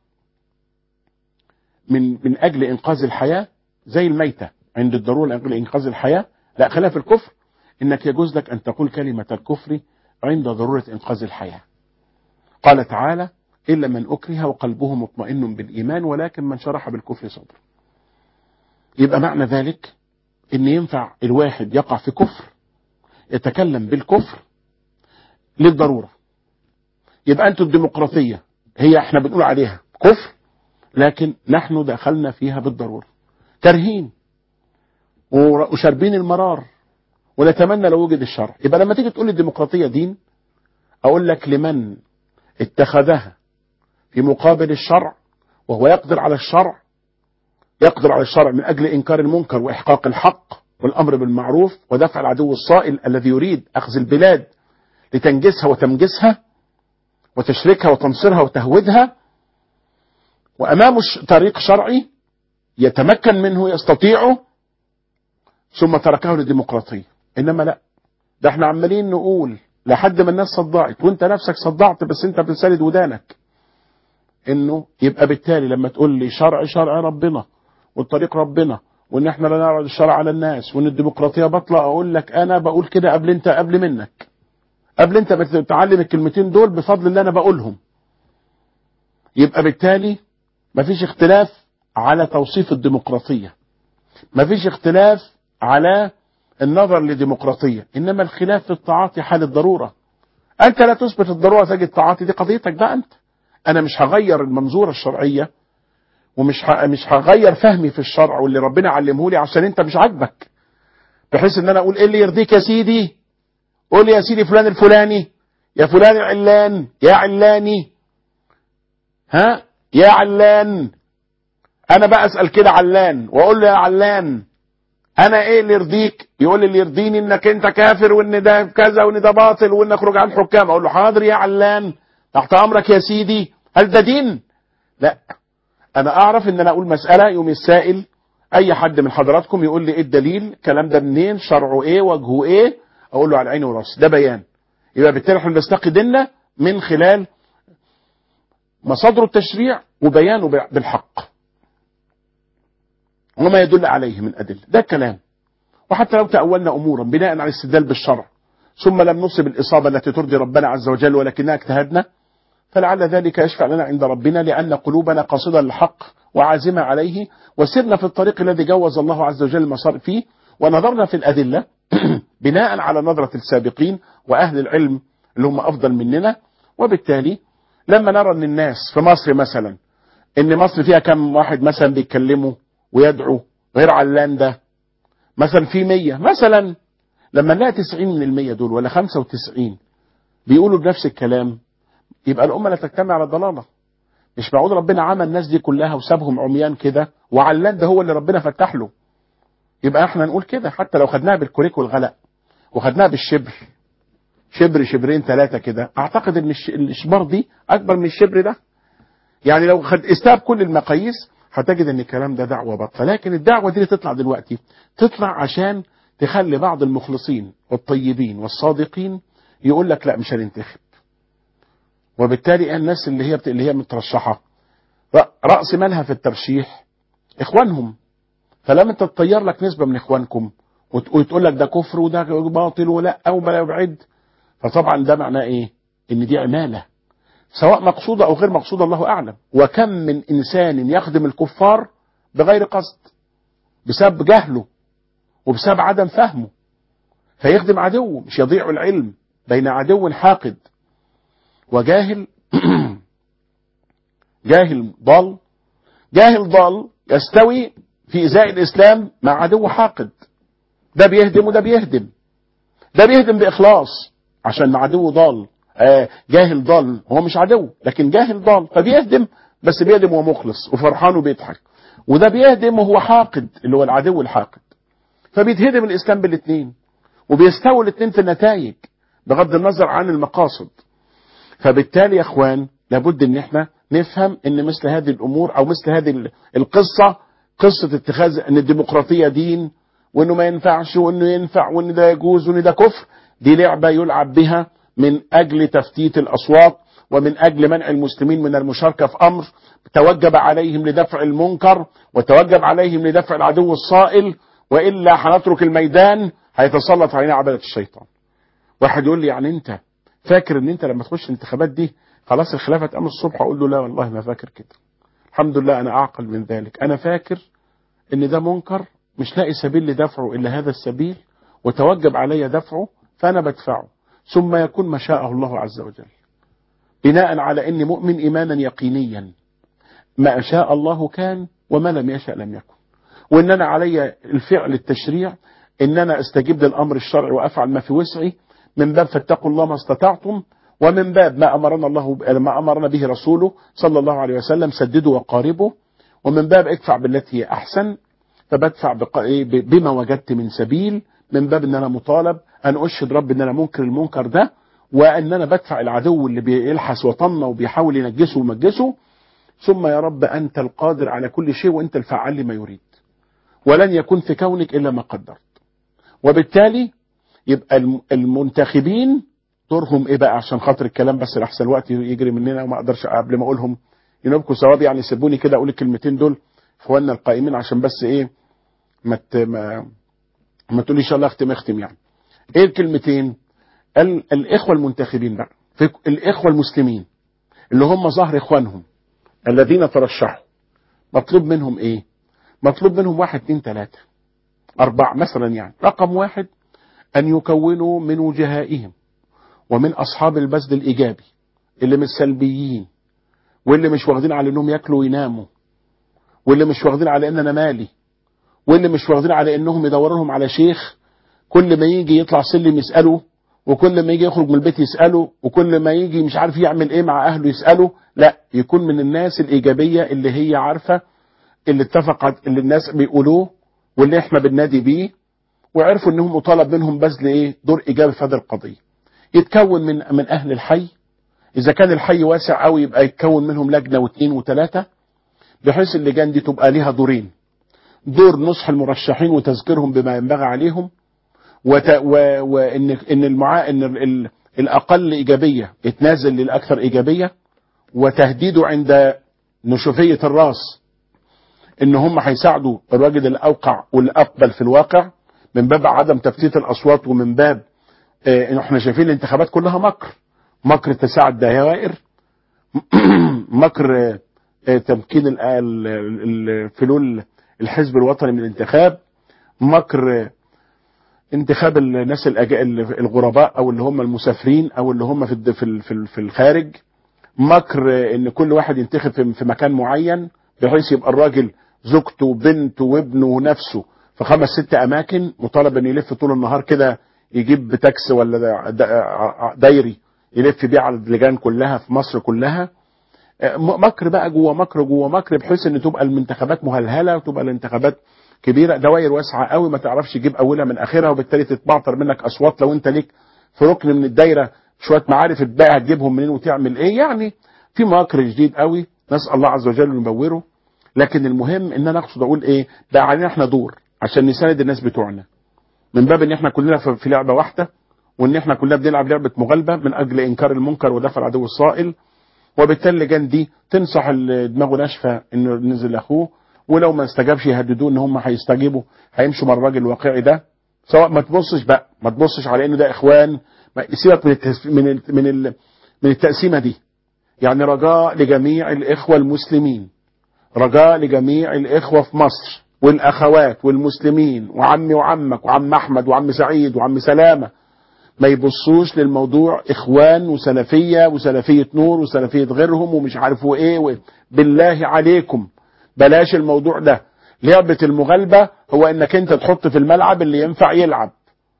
من من أجل إنقاذ الحياة زي الميتة عند الضرورة لأجل إنقاذ الحياة لا خلاف الكفر إنك يجوز لك أن تقول كلمة الكفر عند ضرورة إنقاذ الحياة قال تعالى إلا من أكره وقلبه مطمئن بالإيمان ولكن من شرح بالكفر صدر يبقى معنى ذلك إن ينفع الواحد يقع في كفر يتكلم بالكفر للضرورة يبقى أنتوا الديمقراطية هي احنا بنقول عليها كفر لكن نحن دخلنا فيها بالضرورة كارهين وشاربين المرار ونتمنى لو وجد الشرع يبقى لما تيجي تقول الديمقراطية دين أقول لك لمن اتخذها في مقابل الشرع وهو يقدر على الشرع يقدر على الشرع من أجل إنكار المنكر وإحقاق الحق والأمر بالمعروف ودفع العدو الصائل الذي يريد أخذ البلاد لتنجسها وتمجسها وتشركها وتنصرها وتهودها وأمامه طريق شرعي يتمكن منه يستطيعه ثم تركه للديمقراطية إنما لا ده احنا عمالين نقول لحد ما الناس صدعت وانت نفسك صدعت بس انت بتساند ودانك انه يبقى بالتالي لما تقول لي شرع شرع ربنا والطريق ربنا وان احنا لا نعرض الشرع على الناس وان الديمقراطيه بطلة اقول لك انا بقول كده قبل انت قبل منك قبل انت بتتعلم الكلمتين دول بفضل اللي انا بقولهم يبقى بالتالي مفيش اختلاف على توصيف الديمقراطيه مفيش اختلاف على النظر لديمقراطيه انما الخلاف في التعاطي حال الضروره انت لا تثبت الضروره تجد التعاطي دي قضيتك بقى انت انا مش هغير المنظوره الشرعيه ومش ه... مش هغير فهمي في الشرع واللي ربنا علمه لي عشان انت مش عاجبك بحيث ان انا اقول ايه اللي يرضيك يا سيدي قول لي يا سيدي فلان الفلاني يا فلان العلان يا علاني ها يا علان انا بقى اسال كده علان واقول له يا علان انا ايه اللي يرضيك يقول لي اللي يرضيني انك انت كافر وان ده كذا وان ده باطل وان اخرج عن الحكام اقول له حاضر يا علان تحت امرك يا سيدي هل ده دين لا انا اعرف ان انا اقول مسألة يوم السائل اي حد من حضراتكم يقول لي ايه الدليل الكلام ده منين شرعه ايه وجهه ايه اقول له على عيني وراسي ده بيان يبقى بالتالي احنا بنستقي ديننا من خلال مصادر التشريع وبيانه بالحق وما يدل عليه من أدلة ده الكلام وحتى لو تأولنا أمورا بناء على الاستدلال بالشرع ثم لم نصب الإصابة التي ترضي ربنا عز وجل ولكنها اجتهدنا فلعل ذلك يشفع لنا عند ربنا لأن قلوبنا قاصدة للحق وعازمة عليه وسرنا في الطريق الذي جوز الله عز وجل المسار فيه ونظرنا في الأدلة بناء على نظرة السابقين وأهل العلم اللي هم أفضل مننا وبالتالي لما نرى أن الناس في مصر مثلا أن مصر فيها كم واحد مثلا بيتكلموا ويدعوا غير علان ده مثلا في مية مثلا لما نلاقي 90 من المية دول ولا 95 بيقولوا بنفس الكلام يبقى الأمة لا تجتمع على الضلالة مش معقول ربنا عمل الناس دي كلها وسابهم عميان كده وعلان ده هو اللي ربنا فتح له يبقى احنا نقول كده حتى لو خدناها بالكوريك والغلاء وخدناها بالشبر شبر شبرين ثلاثة كده اعتقد ان الشبر دي اكبر من الشبر ده يعني لو خد استاب كل المقاييس هتجد ان الكلام ده دعوة بطة لكن الدعوة دي اللي تطلع دلوقتي تطلع عشان تخلي بعض المخلصين والطيبين والصادقين يقول لك لا مش هننتخب وبالتالي الناس اللي هي اللي هي مترشحه راس مالها في الترشيح اخوانهم فلما انت تطير لك نسبه من اخوانكم وتقول لك ده كفر وده باطل ولا او بلا يبعد فطبعا ده معناه ايه؟ ان دي عماله سواء مقصوده او غير مقصوده الله اعلم وكم من انسان يخدم الكفار بغير قصد بسبب جهله وبسبب عدم فهمه فيخدم عدوه مش يضيع العلم بين عدو حاقد وجاهل جاهل ضال جاهل ضال يستوي في إزاء الإسلام مع عدو حاقد ده بيهدم وده بيهدم ده بيهدم بإخلاص عشان عدو ضال آه جاهل ضال هو مش عدو لكن جاهل ضال فبيهدم بس بيهدم وهو مخلص وفرحان وبيضحك وده بيهدم وهو حاقد اللي هو العدو الحاقد فبيتهدم الإسلام بالاثنين وبيستوي الاثنين في النتائج بغض النظر عن المقاصد فبالتالي يا اخوان لابد ان احنا نفهم ان مثل هذه الامور او مثل هذه القصه قصه اتخاذ ان الديمقراطيه دين وانه ما ينفعش وانه ينفع وان ده يجوز وان ده كفر دي لعبه يلعب بها من اجل تفتيت الاصوات ومن اجل منع المسلمين من المشاركه في امر توجب عليهم لدفع المنكر وتوجب عليهم لدفع العدو الصائل والا هنترك الميدان هيتسلط علينا عبده الشيطان. واحد يقول لي يعني انت فاكر ان انت لما تخش الانتخابات دي خلاص الخلافه تقام الصبح اقول له لا والله ما فاكر كده الحمد لله انا اعقل من ذلك انا فاكر ان ده منكر مش لاقي سبيل لدفعه الا هذا السبيل وتوجب علي دفعه فانا بدفعه ثم يكون ما شاءه الله عز وجل بناء على اني مؤمن ايمانا يقينيا ما شاء الله كان وما لم يشاء لم يكن وان انا علي الفعل التشريع ان انا استجيب للامر الشرعي وافعل ما في وسعي من باب فاتقوا الله ما استطعتم ومن باب ما امرنا الله ما امرنا به رسوله صلى الله عليه وسلم سددوا وقاربوا ومن باب ادفع بالتي هي احسن فبدفع بما وجدت من سبيل من باب ان انا مطالب ان اشهد رب ان انا منكر المنكر ده وان انا بدفع العدو اللي بيلحس وطننا وبيحاول ينجسه ويمجسه ثم يا رب انت القادر على كل شيء وانت الفعال لما يريد ولن يكون في كونك الا ما قدرت وبالتالي يبقى المنتخبين دورهم ايه بقى عشان خاطر الكلام بس احسن الوقت يجري مننا وما اقدرش قبل ما اقولهم ينوبكم ثواب يعني سيبوني كده اقول الكلمتين دول اخواننا القائمين عشان بس ايه ما ما ما تقولي ان شاء الله اختم اختم يعني ايه الكلمتين ال... الاخوه المنتخبين بقى في الاخوه المسلمين اللي هم ظهر اخوانهم الذين ترشحوا مطلوب منهم ايه مطلوب منهم واحد اتنين تلاته اربعه مثلا يعني رقم واحد أن يكونوا من وجهائهم ومن أصحاب البذل الإيجابي اللي مش سلبيين واللي مش واخدين على أنهم ياكلوا ويناموا واللي مش واخدين على أن أنا مالي واللي مش واخدين على أنهم يدوروا لهم على شيخ كل ما يجي يطلع سلم يسأله وكل ما يجي يخرج من البيت يسأله وكل ما يجي مش عارف يعمل ايه مع اهله يسأله لا يكون من الناس الإيجابية اللي هي عارفة اللي اتفقت اللي الناس بيقولوه واللي احنا بننادي بيه وعرفوا انهم مطالب منهم بذل ايه دور ايجابي في هذه القضيه يتكون من من اهل الحي اذا كان الحي واسع قوي يبقى يتكون منهم لجنه واثنين وثلاثه بحيث اللجان دي تبقى ليها دورين دور نصح المرشحين وتذكيرهم بما ينبغي عليهم وت... و... وان ان المعا... ان ال... الاقل ايجابيه يتنازل للاكثر ايجابيه وتهديده عند نشوفيه الراس ان هم هيساعدوا الراجل الاوقع والاقبل في الواقع من باب عدم تفتيت الاصوات ومن باب اه احنا شايفين الانتخابات كلها مكر مكر تساعد دوائر مكر آه، تمكين ال- ال- ال- فلول الحزب الوطني من الانتخاب مكر آه، انتخاب الناس الأج- ال- الغرباء او اللي هم المسافرين او اللي هم في الد- في ال- في ال- في الخارج مكر آه، ان كل واحد ينتخب في في مكان معين بحيث يبقى الراجل زوجته وبنته وابنه ونفسه في خمس ست اماكن مطالب انه يلف طول النهار كده يجيب تاكس ولا دا- دا- دايري يلف بيه على اللجان كلها في مصر كلها م- مكر بقى جوه مكر جوه مكر بحيث ان تبقى الانتخابات مهلهله وتبقى الانتخابات كبيره دوائر واسعه قوي ما تعرفش تجيب اولها من اخرها وبالتالي تتبعتر منك اصوات لو انت ليك في ركن من الدايره شويه معارف الباقي هتجيبهم منين وتعمل ايه يعني في مكر جديد قوي نسال الله عز وجل ينوره لكن المهم ان انا اقصد اقول ايه بقى علينا احنا دور عشان نساند الناس بتوعنا من باب ان احنا كلنا في في لعبه واحده وان احنا كلنا بنلعب لعبه مغالبه من اجل انكار المنكر ودفع العدو الصائل وبالتالي اللجان دي تنصح اللي دماغه ناشفه انه ننزل لاخوه ولو ما استجابش يهددوه ان هم هيستجيبوا هيمشوا مع الراجل الواقعي ده سواء ما تبصش بقى ما تبصش على انه ده اخوان ما سيبك من التس... من ال... من ال... من التقسيمه دي يعني رجاء لجميع الاخوه المسلمين رجاء لجميع الاخوه في مصر والاخوات والمسلمين وعمي وعمك وعم احمد وعم سعيد وعم سلامه ما يبصوش للموضوع اخوان وسلفيه وسلفيه نور وسلفيه غيرهم ومش عارفوا ايه و... بالله عليكم بلاش الموضوع ده لعبه المغالبه هو انك انت تحط في الملعب اللي ينفع يلعب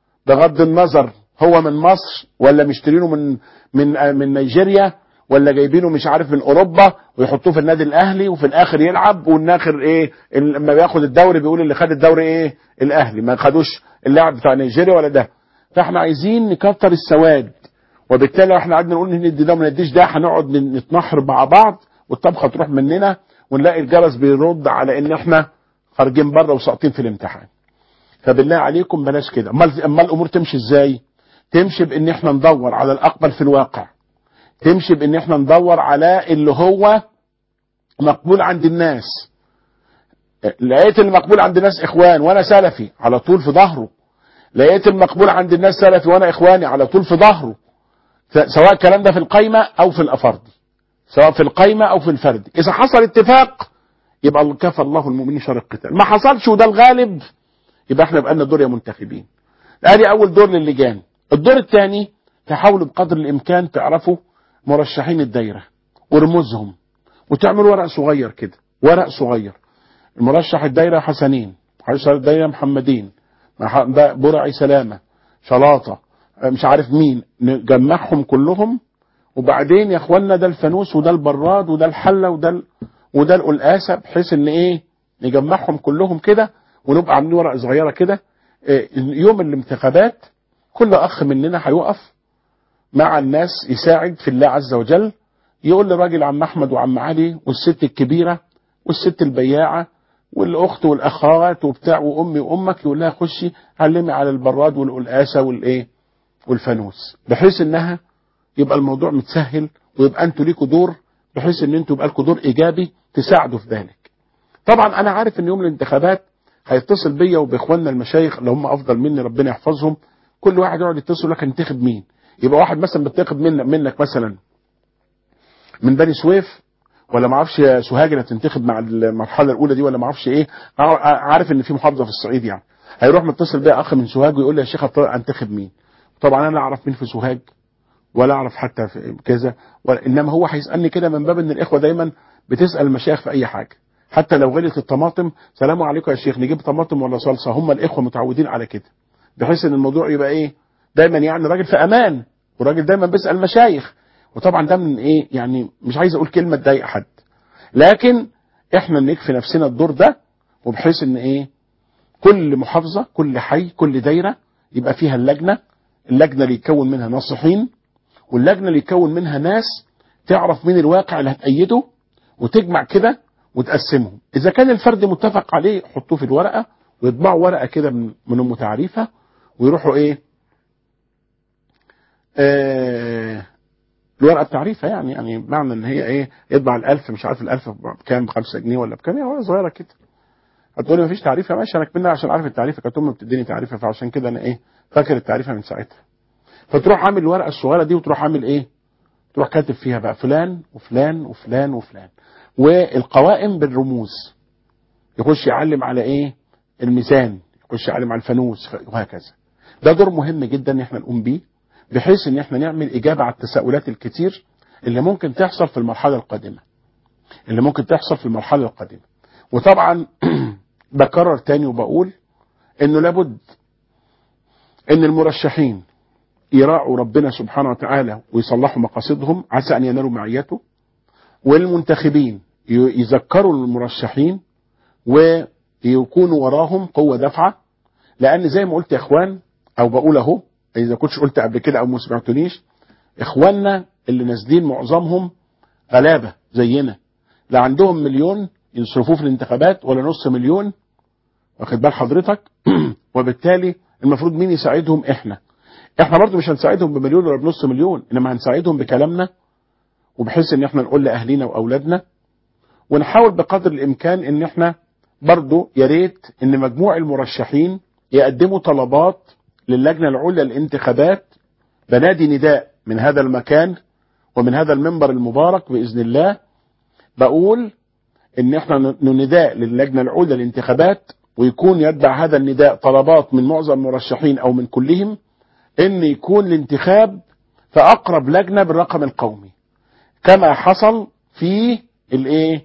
بغض النظر هو من مصر ولا مشترينه من من من نيجيريا ولا جايبينه مش عارف من اوروبا ويحطوه في النادي الاهلي وفي الاخر يلعب والاخر ايه لما بياخد الدوري بيقول اللي خد الدوري ايه الاهلي ما خدوش اللاعب بتاع نيجيريا ولا ده فاحنا عايزين نكتر السواد وبالتالي احنا قعدنا نقول ندي ده وما نديش ده هنقعد نتنحر مع بعض والطبخه تروح مننا ونلاقي الجرس بيرد على ان احنا خارجين بره وساقطين في الامتحان فبالله عليكم بلاش كده امال امال الامور تمشي ازاي تمشي بان احنا ندور على الاقبل في الواقع تمشي بان احنا ندور على اللي هو مقبول عند الناس لقيت اللي مقبول عند الناس اخوان وانا سلفي على طول في ظهره لقيت المقبول عند الناس سلفي وانا اخواني على طول في ظهره سواء الكلام ده في القايمه او في الافردي سواء في القايمه او في الفردي اذا حصل اتفاق يبقى كفى الله المؤمنين شر القتال ما حصلش وده الغالب يبقى احنا بقى لنا دور يا منتخبين ادي اول دور للجان الدور الثاني تحاولوا بقدر الامكان تعرفوا مرشحين الدايره ورموزهم وتعملوا ورق صغير كده ورق صغير المرشح الدايره حسنين رئيس الدايره محمدين برعي سلامه شلاطه مش عارف مين نجمعهم كلهم وبعدين يا اخوانا ده الفانوس وده البراد وده الحله وده ال... وده القلقاسه بحيث ان ايه نجمعهم كلهم كده ونبقى عاملين ورقه صغيره كده إيه يوم الانتخابات كل اخ مننا هيقف مع الناس يساعد في الله عز وجل يقول لراجل عم احمد وعم علي والست الكبيره والست البياعه والاخت والاخوات وبتاع وامي وامك يقول لها خشي علمي على البراد والقلقاسه والايه والفانوس بحيث انها يبقى الموضوع متسهل ويبقى انتوا ليكوا دور بحيث ان انتوا يبقى لكم دور ايجابي تساعدوا في ذلك. طبعا انا عارف ان يوم الانتخابات هيتصل بيا وباخواننا المشايخ اللي هم افضل مني ربنا يحفظهم كل واحد يقعد يتصل لك هنتخب مين؟ يبقى واحد مثلا بتاخد منك منك مثلا من بني سويف ولا ما اعرفش سوهاج اللي هتنتخب مع المرحله الاولى دي ولا ما اعرفش ايه عارف ان في محافظه في الصعيد يعني هيروح متصل بيا اخ من سوهاج ويقول لي يا شيخ انتخب مين؟ طبعا انا لا اعرف مين في سوهاج ولا اعرف حتى في كذا انما هو هيسالني كده من باب ان الاخوه دايما بتسال المشايخ في اي حاجه حتى لو غلت الطماطم سلام عليكم يا شيخ نجيب طماطم ولا صلصه هم الاخوه متعودين على كده بحيث ان الموضوع يبقى ايه دايما يعني راجل في امان وراجل دايما بيسال المشايخ وطبعا ده من ايه يعني مش عايز اقول كلمه تضايق حد لكن احنا نكفي نفسنا الدور ده وبحيث ان ايه كل محافظه كل حي كل دايره يبقى فيها اللجنه اللجنه اللي يتكون منها ناصحين واللجنه اللي يتكون منها ناس تعرف مين الواقع اللي هتأيده وتجمع كده وتقسمهم اذا كان الفرد متفق عليه حطوه في الورقه ويطبعوا ورقه كده من, من ام تعريفه ويروحوا ايه آه الورقه بتعريفه يعني يعني معنى ان هي ايه يطبع الالف مش عارف الالف بكام بخمسة جنيه ولا بكام ورقه صغيره كده هتقولي مفيش تعريفه ماشي انا كملنا عشان عارف التعريفه كانت امي بتديني تعريفه فعشان كده انا ايه فاكر التعريفه من ساعتها فتروح عامل الورقه الصغيره دي وتروح عامل ايه تروح كاتب فيها بقى فلان وفلان وفلان وفلان والقوائم بالرموز يخش يعلم على ايه الميزان يخش يعلم على الفانوس وهكذا ده دور مهم جدا ان احنا نقوم بيه بحيث ان احنا نعمل اجابه على التساؤلات الكتير اللي ممكن تحصل في المرحله القادمه اللي ممكن تحصل في المرحله القادمه وطبعا بكرر تاني وبقول انه لابد ان المرشحين يراعوا ربنا سبحانه وتعالى ويصلحوا مقاصدهم عسى ان ينالوا معيته والمنتخبين يذكروا المرشحين ويكونوا وراهم قوه دافعه لان زي ما قلت يا اخوان او بقول اهو اذا كنتش قلت قبل كده او ما سمعتونيش اخواننا اللي نازلين معظمهم غلابه زينا لا عندهم مليون يصرفوه في الانتخابات ولا نص مليون واخد بال حضرتك وبالتالي المفروض مين يساعدهم احنا احنا برضو مش هنساعدهم بمليون ولا بنص مليون انما هنساعدهم بكلامنا وبحيث ان احنا نقول لاهلينا واولادنا ونحاول بقدر الامكان ان احنا برضو يا ريت ان مجموع المرشحين يقدموا طلبات للجنه العليا للانتخابات بنادي نداء من هذا المكان ومن هذا المنبر المبارك باذن الله بقول ان احنا نداء للجنه العليا للانتخابات ويكون يتبع هذا النداء طلبات من معظم المرشحين او من كلهم ان يكون الانتخاب في اقرب لجنه بالرقم القومي كما حصل في الايه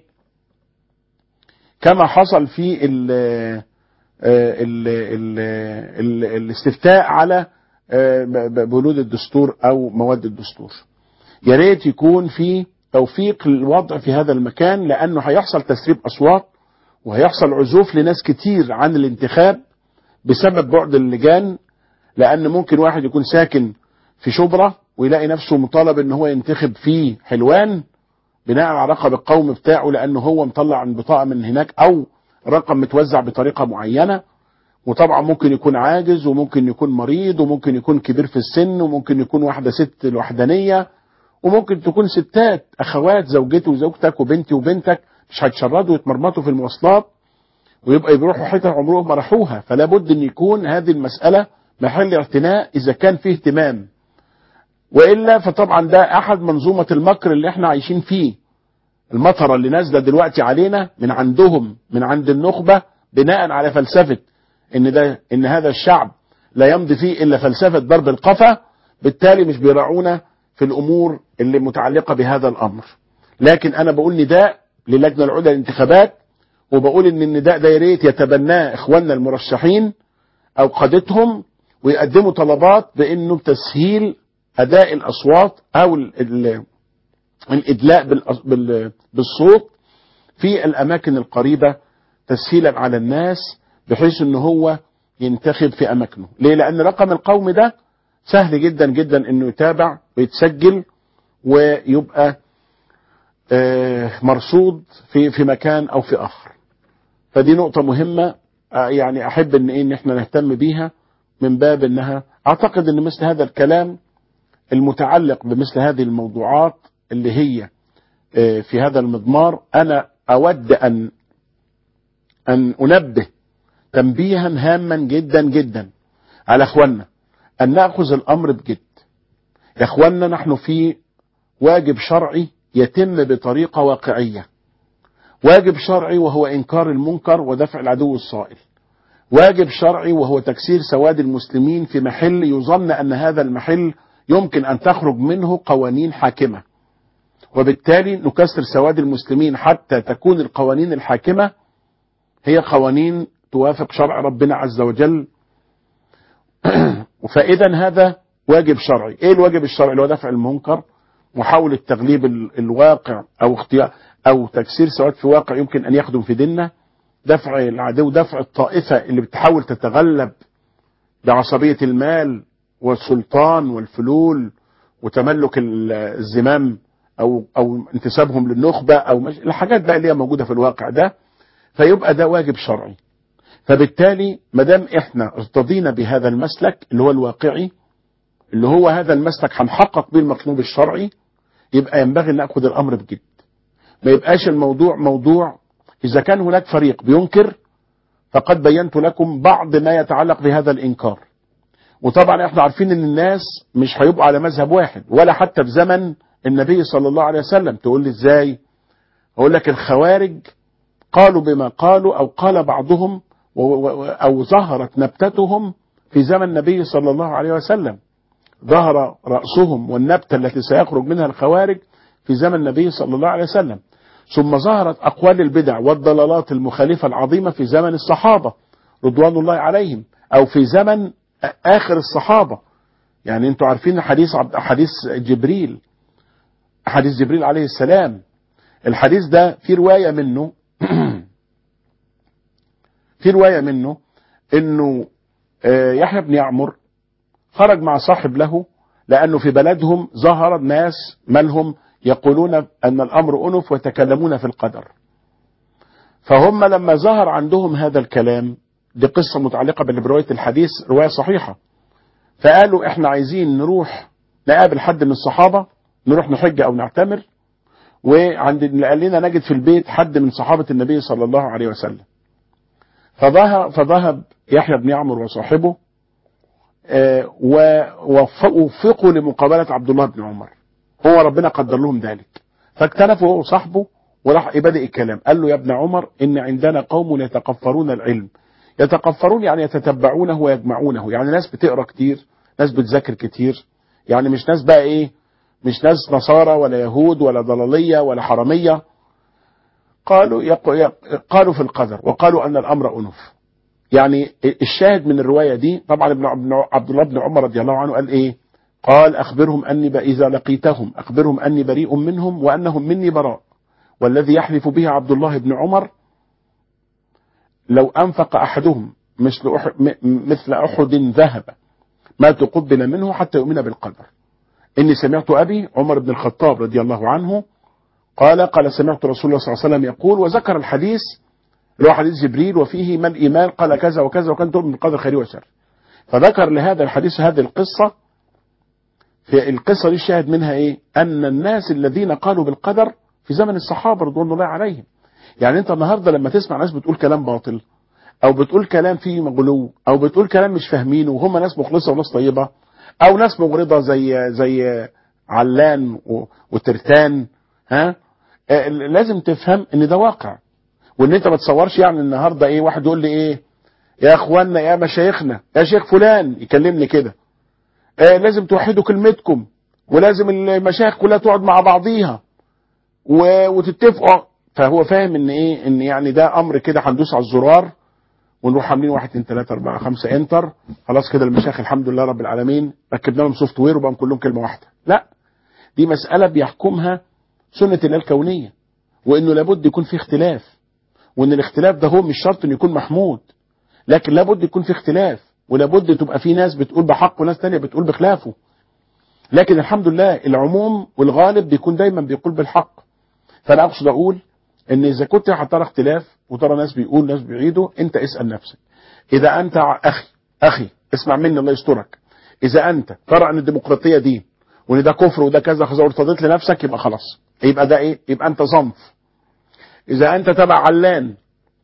كما حصل في ال ال ال ال الاستفتاء على بنود الدستور او مواد الدستور يا ريت يكون في توفيق للوضع في هذا المكان لانه هيحصل تسريب اصوات وهيحصل عزوف لناس كتير عن الانتخاب بسبب بعد اللجان لان ممكن واحد يكون ساكن في شبرا ويلاقي نفسه مطالب ان هو ينتخب في حلوان بناء على رقم القوم بتاعه لانه هو مطلع عن بطاقه من هناك او رقم متوزع بطريقه معينه وطبعا ممكن يكون عاجز وممكن يكون مريض وممكن يكون كبير في السن وممكن يكون واحده ست الوحدانيه وممكن تكون ستات اخوات زوجتي وزوجتك وبنتي وبنتك مش هيتشردوا ويتمرمطوا في المواصلات ويبقى بيروحوا حتة عمرهم ما راحوها فلا بد ان يكون هذه المسألة محل اعتناء اذا كان فيه اهتمام والا فطبعا ده احد منظومة المكر اللي احنا عايشين فيه المطرة اللي نازلة دلوقتي علينا من عندهم من عند النخبة بناء على فلسفة ان ده ان هذا الشعب لا يمضي فيه الا فلسفة ضرب القفا بالتالي مش بيراعونا في الامور اللي متعلقة بهذا الامر لكن انا بقول نداء للجنة العليا للانتخابات وبقول ان النداء ده يا ريت يتبناه اخواننا المرشحين او قادتهم ويقدموا طلبات بانه تسهيل اداء الاصوات او ال ال الادلاء بالصوت في الاماكن القريبه تسهيلا على الناس بحيث ان هو ينتخب في اماكنه ليه لان رقم القوم ده سهل جدا جدا انه يتابع ويتسجل ويبقى مرصود في في مكان او في اخر فدي نقطة مهمة يعني أحب إن إيه إن إحنا نهتم بيها من باب إنها أعتقد إن مثل هذا الكلام المتعلق بمثل هذه الموضوعات اللي هي في هذا المضمار أنا أود أن أن أنبه تنبيها هاما جدا جدا على إخواننا أن نأخذ الأمر بجد يا إخواننا نحن في واجب شرعي يتم بطريقة واقعية واجب شرعي وهو إنكار المنكر ودفع العدو الصائل واجب شرعي وهو تكسير سواد المسلمين في محل يظن أن هذا المحل يمكن أن تخرج منه قوانين حاكمة وبالتالي نكسر سواد المسلمين حتى تكون القوانين الحاكمة هي قوانين توافق شرع ربنا عز وجل فإذا هذا واجب شرعي ايه الواجب الشرعي اللي هو دفع المنكر محاولة تغليب الواقع او اختيار او تكسير سواد في واقع يمكن ان يخدم في ديننا دفع العدو دفع الطائفة اللي بتحاول تتغلب بعصبية المال والسلطان والفلول وتملك الزمام او او انتسابهم للنخبة او مش الحاجات بقى اللي هي موجودة في الواقع ده فيبقى ده واجب شرعي فبالتالي ما دام احنا ارتضينا بهذا المسلك اللي هو الواقعي اللي هو هذا المسلك هنحقق به المطلوب الشرعي يبقى ينبغي ان ناخذ الامر بجد ما يبقاش الموضوع موضوع اذا كان هناك فريق بينكر فقد بينت لكم بعض ما يتعلق بهذا الانكار وطبعا احنا عارفين ان الناس مش هيبقوا على مذهب واحد ولا حتى في زمن النبي صلى الله عليه وسلم تقول لي ازاي اقول لك الخوارج قالوا بما قالوا او قال بعضهم او ظهرت نبتتهم في زمن النبي صلى الله عليه وسلم ظهر رأسهم والنبتة التي سيخرج منها الخوارج في زمن النبي صلى الله عليه وسلم ثم ظهرت أقوال البدع والضلالات المخالفة العظيمة في زمن الصحابة رضوان الله عليهم أو في زمن آخر الصحابة يعني انتوا عارفين حديث حديث جبريل حديث جبريل عليه السلام الحديث ده في رواية منه في رواية منه انه يحيى بن يعمر خرج مع صاحب له لأنه في بلدهم ظهر ناس مالهم يقولون أن الأمر أنف ويتكلمون في القدر فهم لما ظهر عندهم هذا الكلام دي قصة متعلقة برواية الحديث رواية صحيحة فقالوا احنا عايزين نروح نقابل حد من الصحابة نروح نحج أو نعتمر وعند قال لنا نجد في البيت حد من صحابة النبي صلى الله عليه وسلم فذهب, فذهب يحيى بن يعمر وصاحبه ووفقوا لمقابلة عبد الله بن عمر هو ربنا قدر لهم ذلك فاكتنفوا هو وصاحبه وراح بدأ الكلام قال له يا ابن عمر إن عندنا قوم يتقفرون العلم يتقفرون يعني يتتبعونه ويجمعونه يعني ناس بتقرأ كتير ناس بتذاكر كتير يعني مش ناس بقى ايه مش ناس نصارى ولا يهود ولا ضلالية ولا حرمية قالوا يق... يق... قالوا في القدر وقالوا أن الأمر أنف يعني الشاهد من الرواية دي طبعا ابن عبد الله بن عمر رضي الله عنه قال ايه قال أخبرهم أني إذا لقيتهم أخبرهم أني بريء منهم وأنهم مني براء والذي يحلف به عبد الله بن عمر لو أنفق أحدهم مثل أحد, مثل أحد ذهب ما تقبل منه حتى يؤمن بالقدر إني سمعت أبي عمر بن الخطاب رضي الله عنه قال قال سمعت رسول الله صلى الله عليه وسلم يقول وذكر الحديث اللي هو حديث جبريل وفيه ما الإيمان قال كذا وكذا وكان تؤمن بالقدر خير وشر فذكر لهذا الحديث هذه القصة في القصة دي الشاهد منها ايه ان الناس الذين قالوا بالقدر في زمن الصحابة رضوان الله عليهم يعني انت النهاردة لما تسمع ناس بتقول كلام باطل او بتقول كلام فيه مغلو او بتقول كلام مش فاهمينه وهم ناس مخلصة وناس طيبة او ناس مغرضة زي زي علان وترتان ها آه لازم تفهم ان ده واقع وان انت ما تصورش يعني النهارده ايه واحد يقول لي ايه يا اخوانا يا مشايخنا يا شيخ فلان يكلمني كده آه لازم توحدوا كلمتكم ولازم المشايخ كلها تقعد مع بعضيها وتتفقوا فهو فاهم ان ايه ان يعني ده امر كده هندوس على الزرار ونروح عاملين واحد اتنين تلاته اربعه خمسه انتر خلاص كده المشايخ الحمد لله رب العالمين ركبنا لهم سوفت وير وبقوا كلهم كلمه واحده لا دي مساله بيحكمها سنه الله الكونيه وانه لابد يكون في اختلاف وان الاختلاف ده هو مش شرط انه يكون محمود لكن لابد يكون في اختلاف ولابد تبقى في ناس بتقول بحق وناس تانية بتقول بخلافه لكن الحمد لله العموم والغالب بيكون دايما بيقول بالحق فانا اقصد اقول ان اذا كنت هترى اختلاف وترى ناس بيقول ناس بيعيدوا انت اسال نفسك اذا انت اخي اخي اسمع مني الله يسترك اذا انت ترى ان الديمقراطيه دين وان ده كفر وده كذا خذا وارتضيت لنفسك يبقى خلاص يبقى ده ايه يبقى انت صنف اذا انت تبع علان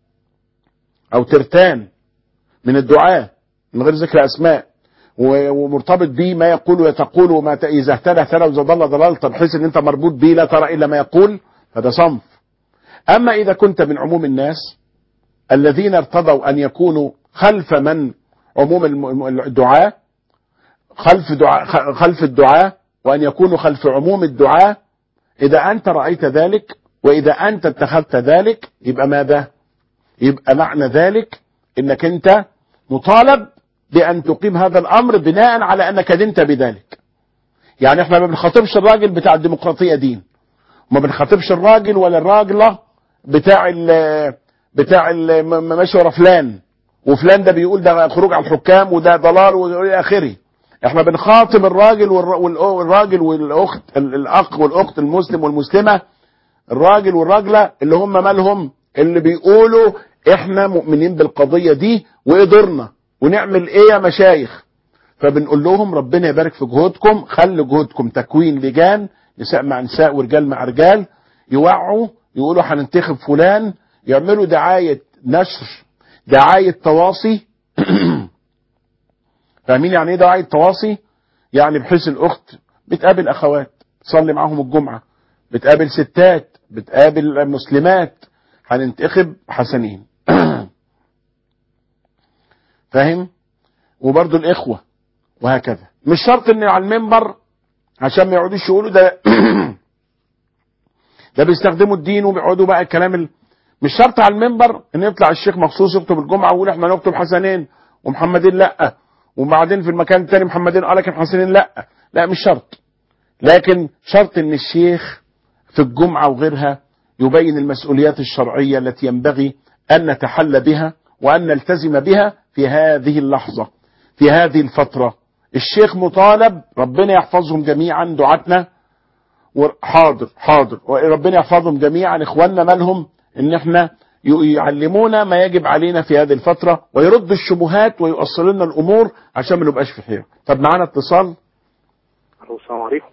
او ترتان من الدعاة من غير ذكر اسماء ومرتبط بيه ما يقول وتقول وما ت... اذا اهتدى اهتدى واذا ضل ضلال بحيث ان انت مربوط بيه لا ترى الا ما يقول فده صنف اما اذا كنت من عموم الناس الذين ارتضوا ان يكونوا خلف من عموم الدعاة خلف دعاء خلف الدعاة وان يكونوا خلف عموم الدعاة اذا انت رايت ذلك واذا انت اتخذت ذلك يبقى ماذا يبقى معنى ذلك انك انت مطالب بان تقيم هذا الامر بناء على انك دنت بذلك يعني احنا ما بنخاطبش الراجل بتاع الديمقراطيه دين ما بنخاطبش الراجل ولا الراجله بتاع ال بتاع ال ماشي ورا فلان وفلان ده بيقول ده خروج على الحكام وده ضلال والى اخره احنا بنخاطب الراجل والراجل والاخت الاخ والاخت المسلم والمسلمه الراجل والراجله اللي هم مالهم اللي بيقولوا احنا مؤمنين بالقضيه دي وايه دورنا ونعمل ايه يا مشايخ فبنقول لهم ربنا يبارك في جهودكم خلوا جهودكم تكوين لجان نساء مع نساء ورجال مع رجال يوعوا يقولوا هننتخب فلان يعملوا دعاية نشر دعاية تواصي فاهمين يعني ايه دعاية تواصي يعني بحيث الاخت بتقابل اخوات تصلي معاهم الجمعة بتقابل ستات بتقابل مسلمات هننتخب حسنين فاهم وبرضو الإخوة وهكذا مش شرط ان على المنبر عشان ما يقعدوش يقولوا ده ده بيستخدموا الدين وبيقعدوا بقى الكلام ال... مش شرط على المنبر ان يطلع الشيخ مخصوص يكتب الجمعه ويقول احنا نكتب حسنين ومحمدين لا وبعدين في المكان الثاني محمدين اه لكن حسنين لا لا مش شرط لكن شرط ان الشيخ في الجمعه وغيرها يبين المسؤوليات الشرعيه التي ينبغي ان نتحلى بها وان نلتزم بها في هذه اللحظه في هذه الفتره الشيخ مطالب ربنا يحفظهم جميعا دعاتنا حاضر حاضر وربنا يحفظهم جميعا اخواننا مالهم ان احنا يعلمونا ما يجب علينا في هذه الفترة ويردوا الشبهات ويؤصلوا لنا الامور عشان ما نبقاش في حيرة طب معانا اتصال الو السلام عليكم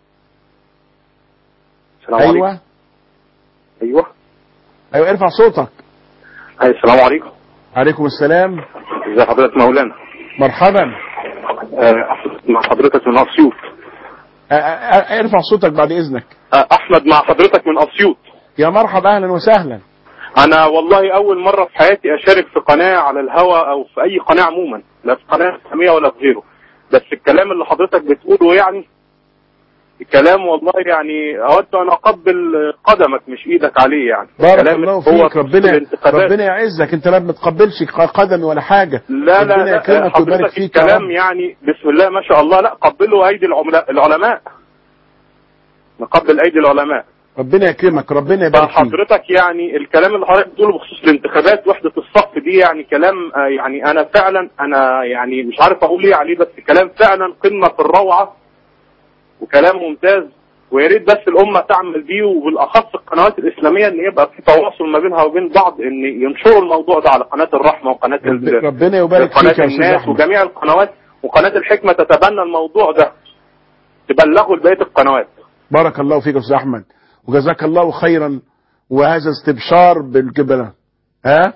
السلام ايوه عليكم ايوه ايوه ارفع صوتك أي السلام عليكم عليكم السلام ازي حضرتك مولانا مرحبا آه، احمد مع حضرتك من اسيوط أ- أ- ارفع صوتك بعد اذنك آه، احمد مع حضرتك من اسيوط يا مرحبا اهلا وسهلا انا والله اول مره في حياتي اشارك في قناه على الهوا او في اي قناه عموما لا في قناه اسلاميه ولا في غيره بس الكلام اللي حضرتك بتقوله يعني الكلام والله يعني اود ان اقبل قدمك مش ايدك عليه يعني بارك كلامك الله هو فيك بخصوص ربنا الانتخابات. ربنا يعزك انت لا بتقبلش قدمي ولا حاجه لا لا ربنا لا يكرمك ويبارك حضرتك فيك يا الكلام رب. يعني بسم الله ما شاء الله لا قبلوا ايدي العملاء العلماء نقبل ايدي العلماء ربنا يكرمك ربنا يبارك فيك فحضرتك يعني الكلام اللي حضرتك بتقوله بخصوص الانتخابات وحده الصف دي يعني كلام آه، يعني انا فعلا انا يعني مش عارف اقول ايه عليه بس كلام فعلا قمه في الروعه وكلام ممتاز ويا ريت بس الامه تعمل بيه وبالاخص القنوات الاسلاميه ان يبقى في تواصل ما بينها وبين بعض ان ينشروا الموضوع ده على قناه الرحمه وقناه ال- ربنا يبارك قناه فيك يا استاذ الناس احمد وجميع القنوات وقناه الحكمه تتبنى الموضوع ده تبلغوا لبقيه القنوات بارك الله فيك يا استاذ احمد وجزاك الله خيرا وهذا استبشار بالجبلة ها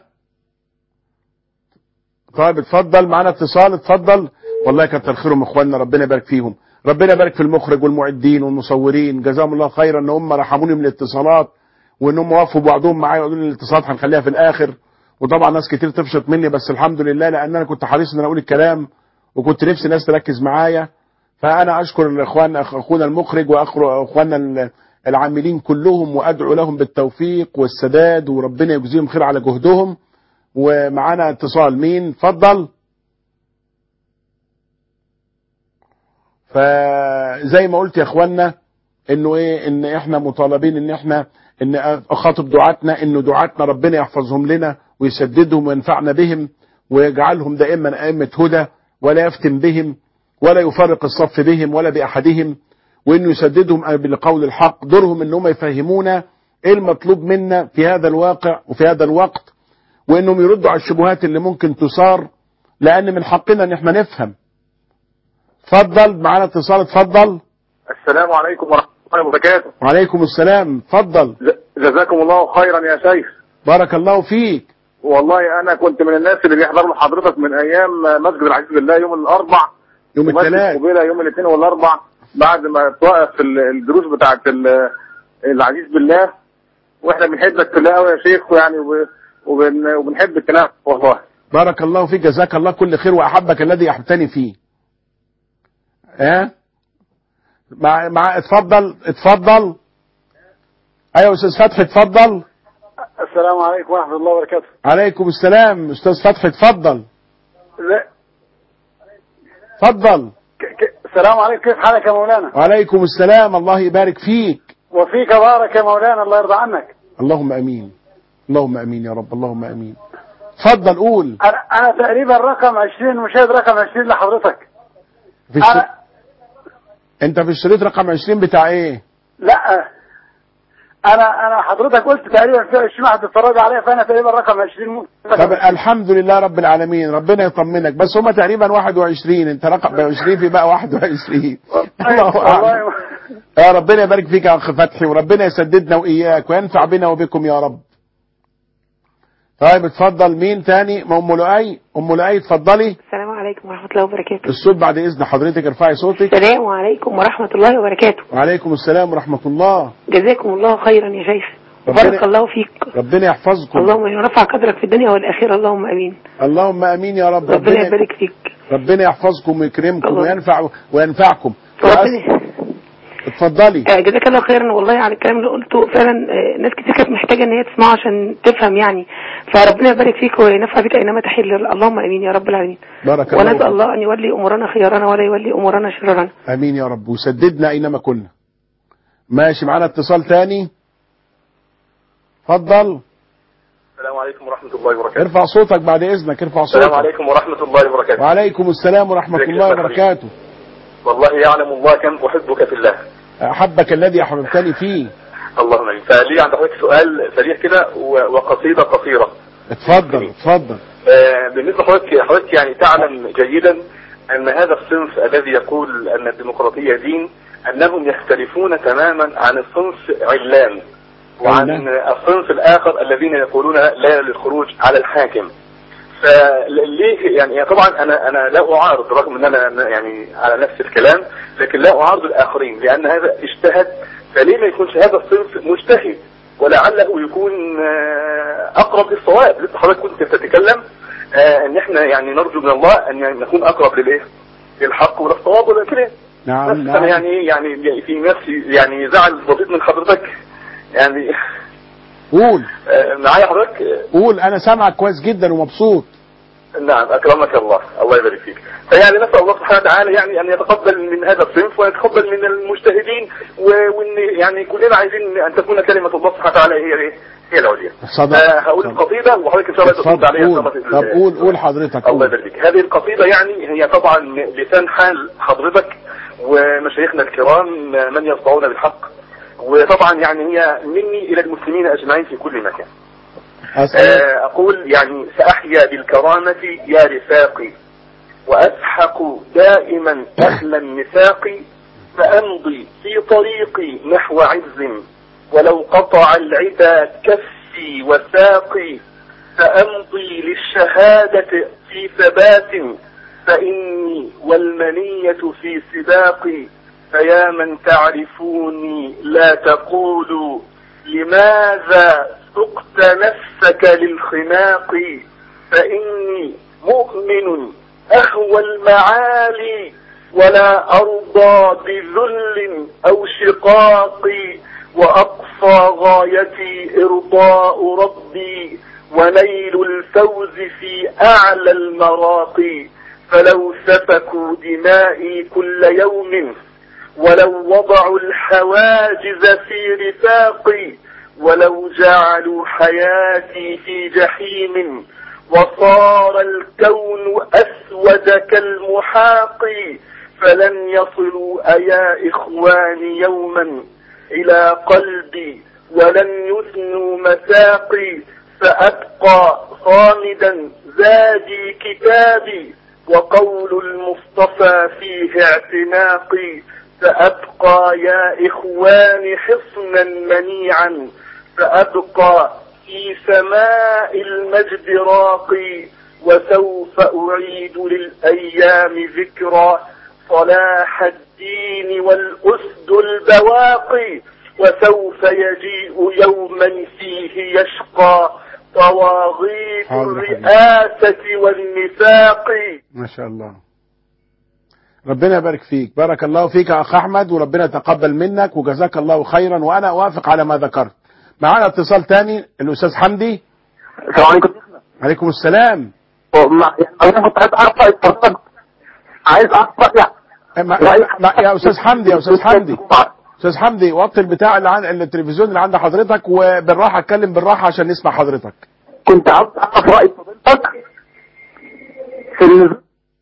طيب اتفضل معانا اتصال اتفضل والله كتر خيرهم اخواننا ربنا يبارك فيهم ربنا يبارك في المخرج والمعدين والمصورين جزاهم الله خيرا ان هم رحموني من الاتصالات وان هم وقفوا بوعدهم معايا وقالوا لي الاتصالات هنخليها في الاخر وطبعا ناس كتير تفشط مني بس الحمد لله لان انا كنت حريص ان انا اقول الكلام وكنت نفسي ناس تركز معايا فانا اشكر الاخوان اخونا المخرج واخواننا ال- العاملين كلهم وادعو لهم بالتوفيق والسداد وربنا يجزيهم خير على جهدهم ومعانا اتصال مين اتفضل فزي ما قلت يا اخوانا انه ايه ان احنا مطالبين ان احنا ان اخاطب دعاتنا انه دعاتنا ربنا يحفظهم لنا ويسددهم وينفعنا بهم ويجعلهم دائما ائمه هدى ولا يفتن بهم ولا يفرق الصف بهم ولا باحدهم وانه يسددهم بالقول الحق دورهم انهم يفهمونا ايه المطلوب منا في هذا الواقع وفي هذا الوقت وانهم يردوا على الشبهات اللي ممكن تثار لان من حقنا ان احنا نفهم اتفضل معانا اتصال اتفضل السلام عليكم ورحمه الله وبركاته وعليكم السلام اتفضل جزاكم الله خيرا يا شيخ بارك الله فيك والله انا كنت من الناس اللي بيحضروا لحضرتك من ايام مسجد العزيز بالله يوم الاربع يوم ومسجد الثلاث قبيله يوم الاثنين والاربع بعد ما توقف ال- الدروس بتاعت ال- العزيز بالله واحنا بنحبك في الله قوي يا شيخ ويعني وب- وبن وبنحب الكلام والله بارك الله فيك جزاك الله كل خير واحبك الذي احبتني فيه ها مع مع اتفضل اتفضل ايوه يا استاذ فتحي اتفضل السلام عليكم ورحمة الله وبركاته عليكم السلام استاذ فتحي اتفضل لا- اتفضل ك- ك- السلام عليكم كيف حالك يا مولانا وعليكم السلام الله يبارك فيك وفيك بارك يا مولانا الله يرضى عنك اللهم امين اللهم امين يا رب اللهم امين اتفضل قول أنا, أنا تقريبا رقم 20 مشاهد رقم 20 لحضرتك في الش... أنا انت في الشريط رقم 20 بتاع ايه لا أنا أنا حضرتك قلت تقريبا في 20 واحد بيتفرج عليا فأنا تقريبا رقم 20 طب الحمد لله رب العالمين ربنا يطمنك بس هما تقريبا 21 انت رقم 20 في بقى 21 الله اعلم والله يا ربنا يبارك فيك يا اخ فتحي وربنا يسددنا واياك وينفع بنا وبكم يا رب طيب اتفضل مين تاني ام لؤي ام لؤي اتفضلي السلام عليكم ورحمة الله وبركاته الصوت بعد اذن حضرتك ارفعي صوتك السلام عليكم ورحمة الله وبركاته وعليكم السلام ورحمة الله جزاكم الله خيرا يا شيخ ربنا- بارك الله فيك ربنا يحفظكم اللهم يرفع قدرك في الدنيا والآخرة اللهم أمين اللهم امين يا رب ربنا يبارك فيك ربنا يحفظكم ويكرمكم الله. وينفع وينفعكم ربنا اتفضلي آه، جزاك الله خيرا والله على الكلام اللي قلته فعلا آه، ناس كتير كانت محتاجه ان هي تسمعه عشان تفهم يعني فربنا يبارك فيك وينفع بك اينما تحل اللهم امين يا رب العالمين بارك الله ونسال فيك. الله ان يولي امورنا خيارنا ولا يولي امورنا شرارنا امين يا رب وسددنا اينما كنا ماشي معانا اتصال تاني اتفضل السلام عليكم ورحمة الله وبركاته ارفع صوتك بعد اذنك ارفع السلام صوتك عليكم ورحمة الله وبركاته وعليكم السلام ورحمة ازيك يا الله شيخ وبركاته والله يعلم الله كم أحبك في الله احبك الذي احببتني فيه اللهم امين فلي عند حضرتك سؤال سريع كده و- وقصيدة قصيرة اتفضل اتفضل آه، بالنسبة لحضرتك حضرتك يعني تعلم جيدا أن هذا الصنف الذي يقول أن الديمقراطية دين أنهم يختلفون تماما عن الصنف علان وعن علان. الصنف الآخر الذين يقولون لا للخروج على الحاكم فليه يعني طبعا انا انا لا اعارض رغم ان انا أنا يعني على نفس الكلام لكن لا اعارض الاخرين لان هذا اجتهد فليه ما يكونش هذا الصنف مجتهد ولعله يكون آه، اقرب للصواب لسه حضرتك كنت بتتكلم آه، ان احنا يعني نرجو من الله ان يعني نكون اقرب للايه؟ للحق وللصواب ولكده نعم بس نعم انا يعني إيه؟ يعني في نفسي يعني زعل بسيط من حضرتك يعني قول آه، معايا حضرتك آه، قول انا سامعك كويس جدا ومبسوط نعم اكرمك الله الله يبارك فيك فيعني نسال الله سبحانه وتعالى يعني ان يتقبل من هذا الصنف ويتقبل من المجتهدين و- وان يعني كلنا عايزين ان تكون كلمه الله سبحانه وتعالى هي ايه هي العليا صدق آه هقول القصيده وحضرتك ان شاء الله ترد عليها إن شاء اتفضل الله قول في- طب قول قول حضرتك الله قول يبارك فيك هذه القصيدة يعني هي طبعا لسان حال حضرتك ومشايخنا الكرام من يصدعون بالحق وطبعا يعني هي مني إلى المسلمين أجمعين في كل مكان اسال آه، أقول يعني سأحيا بالكرامة يا رفاقي وأسحق دائما أهل النفاق فأمضي في طريقي نحو عز ولو قطع العدا كفي وساقي فأمضي للشهادة في ثبات فإني والمنية في سباقي فيا من تعرفوني لا تقولوا لماذا سقت نفسك للخناق فإني مؤمن أهوى المعالي ولا أرضى بذل أو شقاق وأقصى غايتي إرضاء ربي ونيل الفوز في أعلى المراقي فلو سفكوا دمائي كل يوم ولو وضعوا الحواجز في رفاقي ولو جعلوا حياتي في جحيم وصار الكون أسود كالمحاق فلن يصلوا أيا إخواني يوما إلى قلبي ولن يثنوا مساقي فأبقى صامدا زادي كتابي وقول المصطفى فيه اعتناقي فأبقى يا إخواني حصنا منيعا فأبقى في سماء المجد راقي وسوف أعيد للأيام ذكرى صلاح الدين والأسد البواقي وسوف يجيء يوما فيه يشقى طواغيت حاضر. الرئاسة والنفاق ما شاء الله ربنا يبارك فيك بارك الله فيك يا اخ احمد وربنا يتقبل منك وجزاك الله خيرا وانا اوافق على ما ذكرت معانا اتصال تاني الاستاذ حمدي السلام عليكم عليكم السلام ما- يعني انا كنت عايز اعرف رأي حضرتك عايز اعرف رأي ما ما يا استاذ حمدي يا استاذ حمدي استاذ حمدي وطي البتاع اللي عن التلفزيون اللي عند حضرتك وبالراحه اتكلم بالراحه عشان نسمع حضرتك كنت عاوز اعرف رأي حضرتك في ال-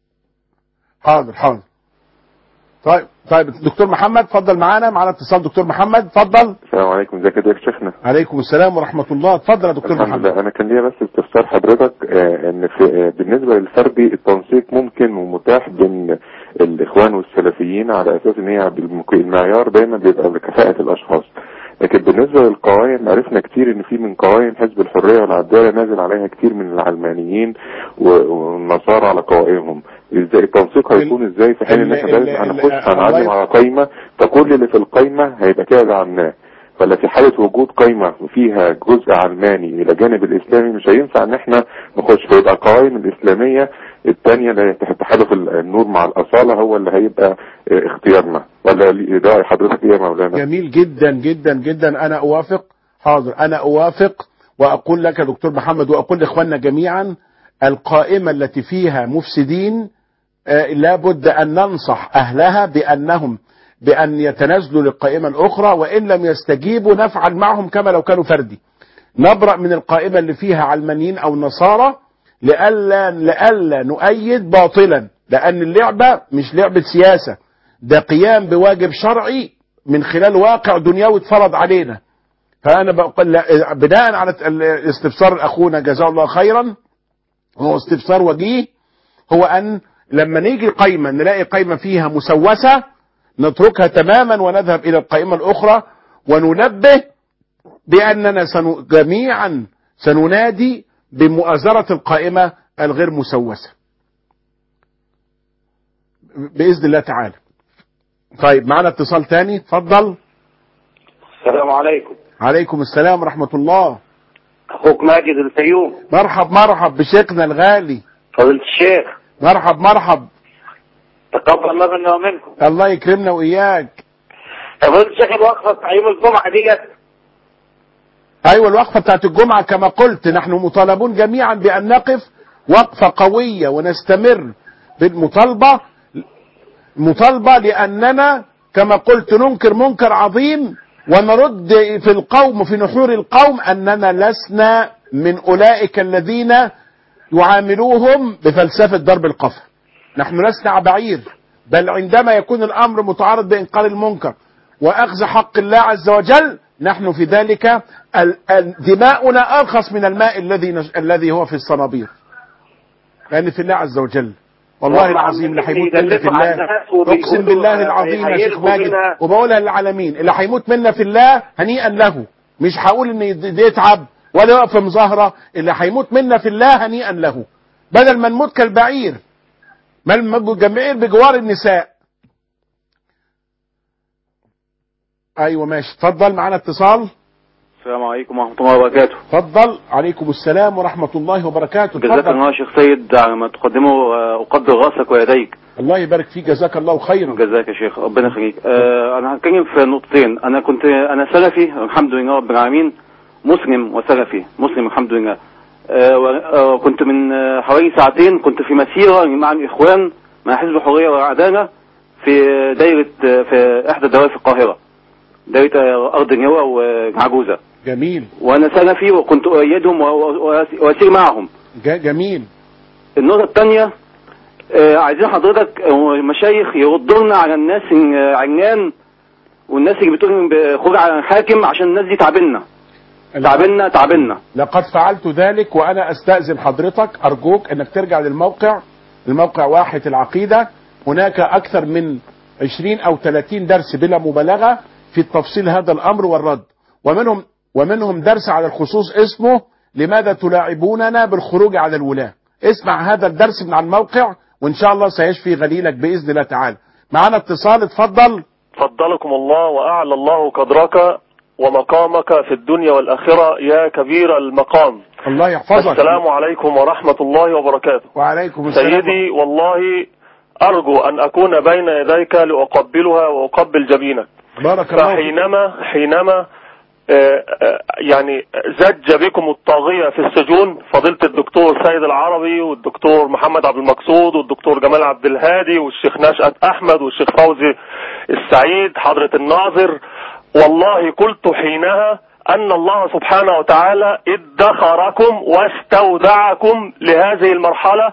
حاضر حاضر طيب طيب دكتور محمد اتفضل معانا معانا اتصال دكتور محمد اتفضل السلام عليكم ازيك يا شيخنا عليكم السلام ورحمه الله اتفضل يا دكتور الحمد محمد لله انا كان ليا بس استفسار حضرتك آه، ان في آه، بالنسبه للفردي التنسيق ممكن ومتاح بين الاخوان والسلفيين على اساس ان هي بالمك- المعيار دايما بيبقى بكفاءه الاشخاص لكن بالنسبة للقوائم عرفنا كتير ان في من قوائم حزب الحرية والعدالة نازل عليها كتير من العلمانيين و- والنصارى على قوائمهم ازاي التنسيق ال- هيكون ازاي في حين ان ال- احنا ال- لازم ال- هنخش الله هنعلم يف- على قايمة فكل اللي في القايمة هيبقى كده دعمناه ولا في حالة وجود قايمة فيها جزء علماني إلى جانب الإسلامي مش هينفع إن إحنا نخش فيبقى القوائم الإسلامية الثانية اللي هي تحالف النور مع الأصالة هو اللي هيبقى اه، اختيارنا ولا لي- ده حضرتك إيه يا مولانا؟ جميل جدا جدا جدا انا اوافق حاضر انا اوافق واقول لك يا دكتور محمد واقول لاخواننا جميعا القائمه التي فيها مفسدين آه، لابد ان ننصح اهلها بانهم بان يتنازلوا للقائمه الاخرى وان لم يستجيبوا نفعل معهم كما لو كانوا فردي نبرأ من القائمة اللي فيها علمانيين أو نصارى لألا لألا نؤيد باطلا لأن اللعبة مش لعبة سياسة ده قيام بواجب شرعي من خلال واقع دنيوي اتفرض علينا فأنا بقول لا- بناء على استفسار أخونا جزاه الله خيرا هو استفسار وجيه هو أن لما نيجي قائمة نلاقي قائمة فيها مسوسة نتركها تماما ونذهب إلى القائمة الأخرى وننبه بأننا سن... جميعا سننادي بمؤازرة القائمة الغير مسوسة بإذن الله تعالى طيب معنا اتصال تاني اتفضل السلام عليكم عليكم السلام ورحمة الله اخوك ماجد الفيوم مرحب مرحب بشيخنا الغالي فضيلة الشيخ مرحب مرحب تقبل الله منا ومنكم الله يكرمنا وإياك فضيلة الشيخ الوقفة بتاع يوم الجمعة دي جت أيوة الوقفة بتاعت الجمعة كما قلت نحن مطالبون جميعا بأن نقف وقفة قوية ونستمر بالمطالبة مطالبة لأننا كما قلت ننكر منكر عظيم ونرد في القوم في نحور القوم أننا لسنا من أولئك الذين يعاملوهم بفلسفة ضرب القفا نحن لسنا عبعير بل عندما يكون الأمر متعارض بإنقاذ المنكر وأخذ حق الله عز وجل نحن في ذلك ال- ال- دماؤنا أرخص من الماء الذي نش- الذي هو في الصنابير لأن في الله عز وجل والله هم العظيم اللي عمالين هيموت منا في يدلسوا على الله الناس وبيقولوا اقسم بالله العظيم يا شيخ هيلغوا ماجد بنا. وبقولها للعالمين اللي هيموت منا في الله هنيئا له مش هقول ان يد- يتعب ولا يقف في مظاهره اللي هيموت منا في الله هنيئا له بدل ما نموت كالبعير ما الجمعير بجوار النساء ايوه ماشي اتفضل معانا اتصال السلام عليكم ورحمة الله وبركاته اتفضل عليكم السلام ورحمة الله وبركاته جزاك اتفضل الله يا شيخ سيد على ما تقدمه آه، أقدر رأسك ويديك الله يبارك فيك جزاك الله خيرا جزاك يا شيخ ربنا يخليك آه، أنا هتكلم في نقطتين أنا كنت أنا سلفي الحمد لله رب العالمين مسلم وسلفي مسلم الحمد لله آه، و- آه، كنت من آه، حوالي ساعتين كنت في مسيرة مع الإخوان مع حزب الحرية والعدالة في دايرة آه، في إحدى الدوائر في القاهرة دايرة آه، أرض نيوة وعجوزة جميل وأنا سلفي وكنت أؤيدهم و- و- وأسير معهم ج- جميل النقطة الثانية آه، عايزين حضرتك آه، مشايخ يردوا لنا على الناس آه، عنان والناس اللي بتقول بخروج على الحاكم عشان الناس دي تعبنا تعبنا تعبنا لقد فعلت ذلك وانا استاذن حضرتك ارجوك انك ترجع للموقع الموقع واحد العقيده هناك اكثر من 20 او 30 درس بلا مبالغه في تفصيل هذا الامر والرد ومنهم ومنهم درس على الخصوص اسمه لماذا تلاعبوننا بالخروج على الولاة اسمع هذا الدرس من على الموقع وان شاء الله سيشفي غليلك باذن الله تعالى معنا اتصال اتفضل فضلكم الله وأعلى الله قدرك ومقامك في الدنيا والآخرة يا كبير المقام الله يحفظك السلام عليكم ورحمة الله وبركاته وعليكم السلام سيدي والله أرجو أن أكون بين يديك لأقبلها وأقبل جبينك بارك الله فيك. فحينما حينما آه، آه، يعني زج بكم الطاغية في السجون فضيلة الدكتور سيد العربي والدكتور محمد عبد المقصود والدكتور جمال عبد الهادي والشيخ نشأت أحمد والشيخ فوزي السعيد حضرة الناظر والله قلت حينها أن الله سبحانه وتعالى ادخركم واستودعكم لهذه المرحلة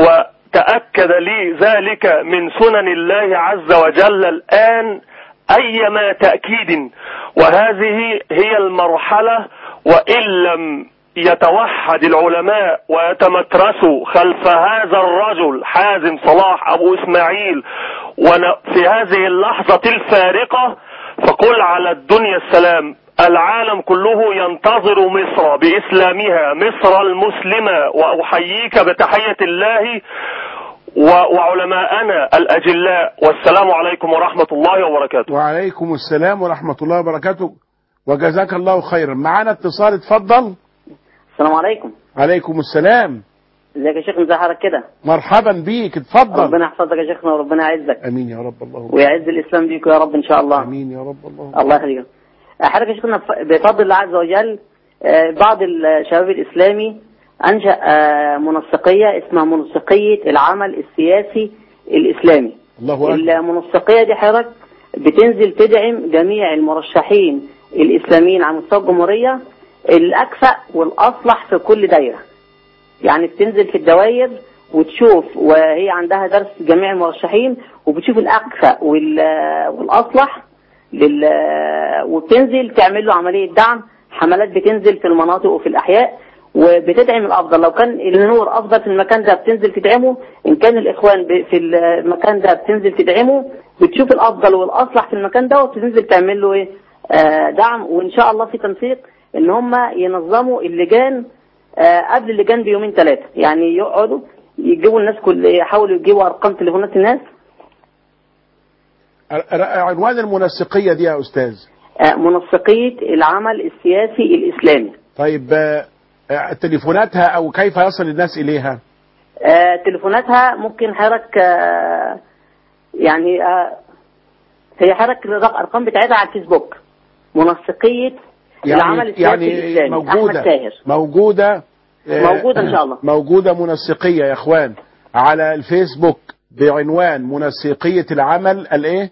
وتأكد لي ذلك من سنن الله عز وجل الآن أيما تأكيد وهذه هي المرحلة وإن لم يتوحد العلماء ويتمترسوا خلف هذا الرجل حازم صلاح أبو إسماعيل ون- في هذه اللحظة الفارقة فقل على الدنيا السلام العالم كله ينتظر مصر بإسلامها مصر المسلمة وأحييك بتحية الله و- وعلماءنا الأجلاء والسلام عليكم ورحمة الله وبركاته وعليكم السلام ورحمة الله وبركاته وجزاك الله خيرا معانا اتصال اتفضل السلام عليكم عليكم السلام ازيك يا شيخ ازي حضرتك كده مرحبا بيك اتفضل ربنا يحفظك يا شيخنا وربنا يعزك امين يا رب الله ويعز الاسلام بيك يا رب ان شاء الله امين يا رب الله الله يخليك حضرتك يا شيخنا بفضل الله عز وجل آه، بعض الشباب الاسلامي انشا آه، منسقيه اسمها منسقيه العمل السياسي الاسلامي الله اكبر المنسقيه دي حضرتك بتنزل تدعم جميع المرشحين الاسلاميين على مستوى الجمهوريه الاكفأ والاصلح في كل دايره يعني بتنزل في الدوائر وتشوف وهي عندها درس جميع المرشحين وبتشوف الاكفأ وال- والاصلح لل وبتنزل تعمل له عمليه دعم حملات بتنزل في المناطق وفي الاحياء وبتدعم الافضل لو كان النور افضل في المكان ده بتنزل تدعمه ان كان الاخوان ب- في المكان ده بتنزل تدعمه بتشوف الافضل والاصلح في المكان ده وبتنزل تعمل له ايه آه، دعم وان شاء الله في تنسيق ان هم ينظموا اللجان آه، قبل اللجان بيومين ثلاثه يعني يقعدوا يجيبوا الناس كل يحاولوا يجيبوا ارقام تليفونات الناس ر- عنوان المنسقية دي يا أستاذ آه، منسقيه العمل السياسي الاسلامي طيب آه، آه، تليفوناتها أو كيف يصل الناس إليها آه، تليفوناتها ممكن حضرتك آه، يعني آه، هي حضرتك الارقام بتاعتها على الفيسبوك منسقيه العمل السياسي يعني الاسلامي احمد موجودة ساهر موجودة آه، موجودة إن شاء الله. موجودة منسقية يا إخوان على الفيسبوك بعنوان منسقية العمل الإيه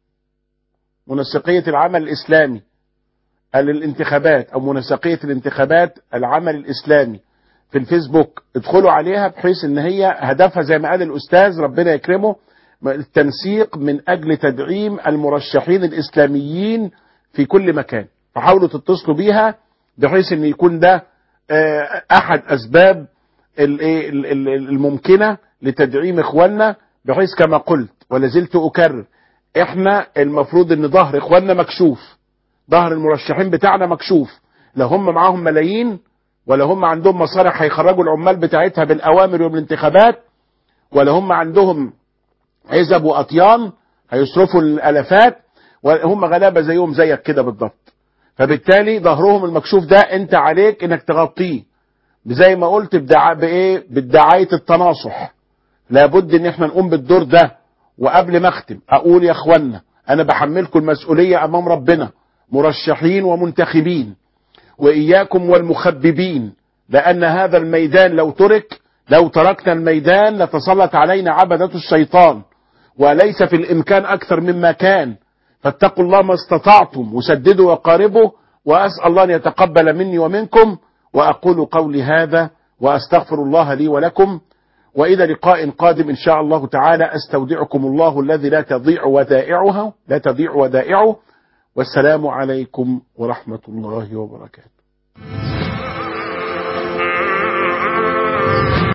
منسقية العمل الإسلامي الانتخابات أو منسقية الانتخابات العمل الإسلامي في الفيسبوك ادخلوا عليها بحيث ان هي هدفها زي ما قال الاستاذ ربنا يكرمه التنسيق من اجل تدعيم المرشحين الاسلاميين في كل مكان فحاولوا تتصلوا بيها بحيث ان يكون ده آه، احد اسباب الايه ال- ال- الممكنه لتدعيم اخواننا بحيث كما قلت ولا زلت اكرر احنا المفروض ان ظهر اخواننا مكشوف ظهر المرشحين بتاعنا مكشوف لا هم معاهم ملايين ولا هم عندهم مصالح هيخرجوا العمال بتاعتها بالاوامر والانتخابات ولا هم عندهم عزب واطيان هيصرفوا الالافات وهم غلابه زيهم زيك كده بالضبط فبالتالي ظهرهم المكشوف ده انت عليك انك تغطيه زي ما قلت بدعا بايه بدعايه التناصح لابد ان احنا نقوم بالدور ده وقبل ما اختم اقول يا اخوانا انا بحملكم المسؤوليه امام ربنا مرشحين ومنتخبين واياكم والمخببين لان هذا الميدان لو ترك لو تركنا الميدان لتسلط علينا عبدة الشيطان وليس في الامكان اكثر مما كان فاتقوا الله ما استطعتم وسددوا وقاربوا واسال الله ان يتقبل مني ومنكم واقول قولي هذا واستغفر الله لي ولكم والى لقاء قادم ان شاء الله تعالى استودعكم الله الذي لا تضيع ودائعه لا تضيع ودائعه والسلام عليكم ورحمه الله وبركاته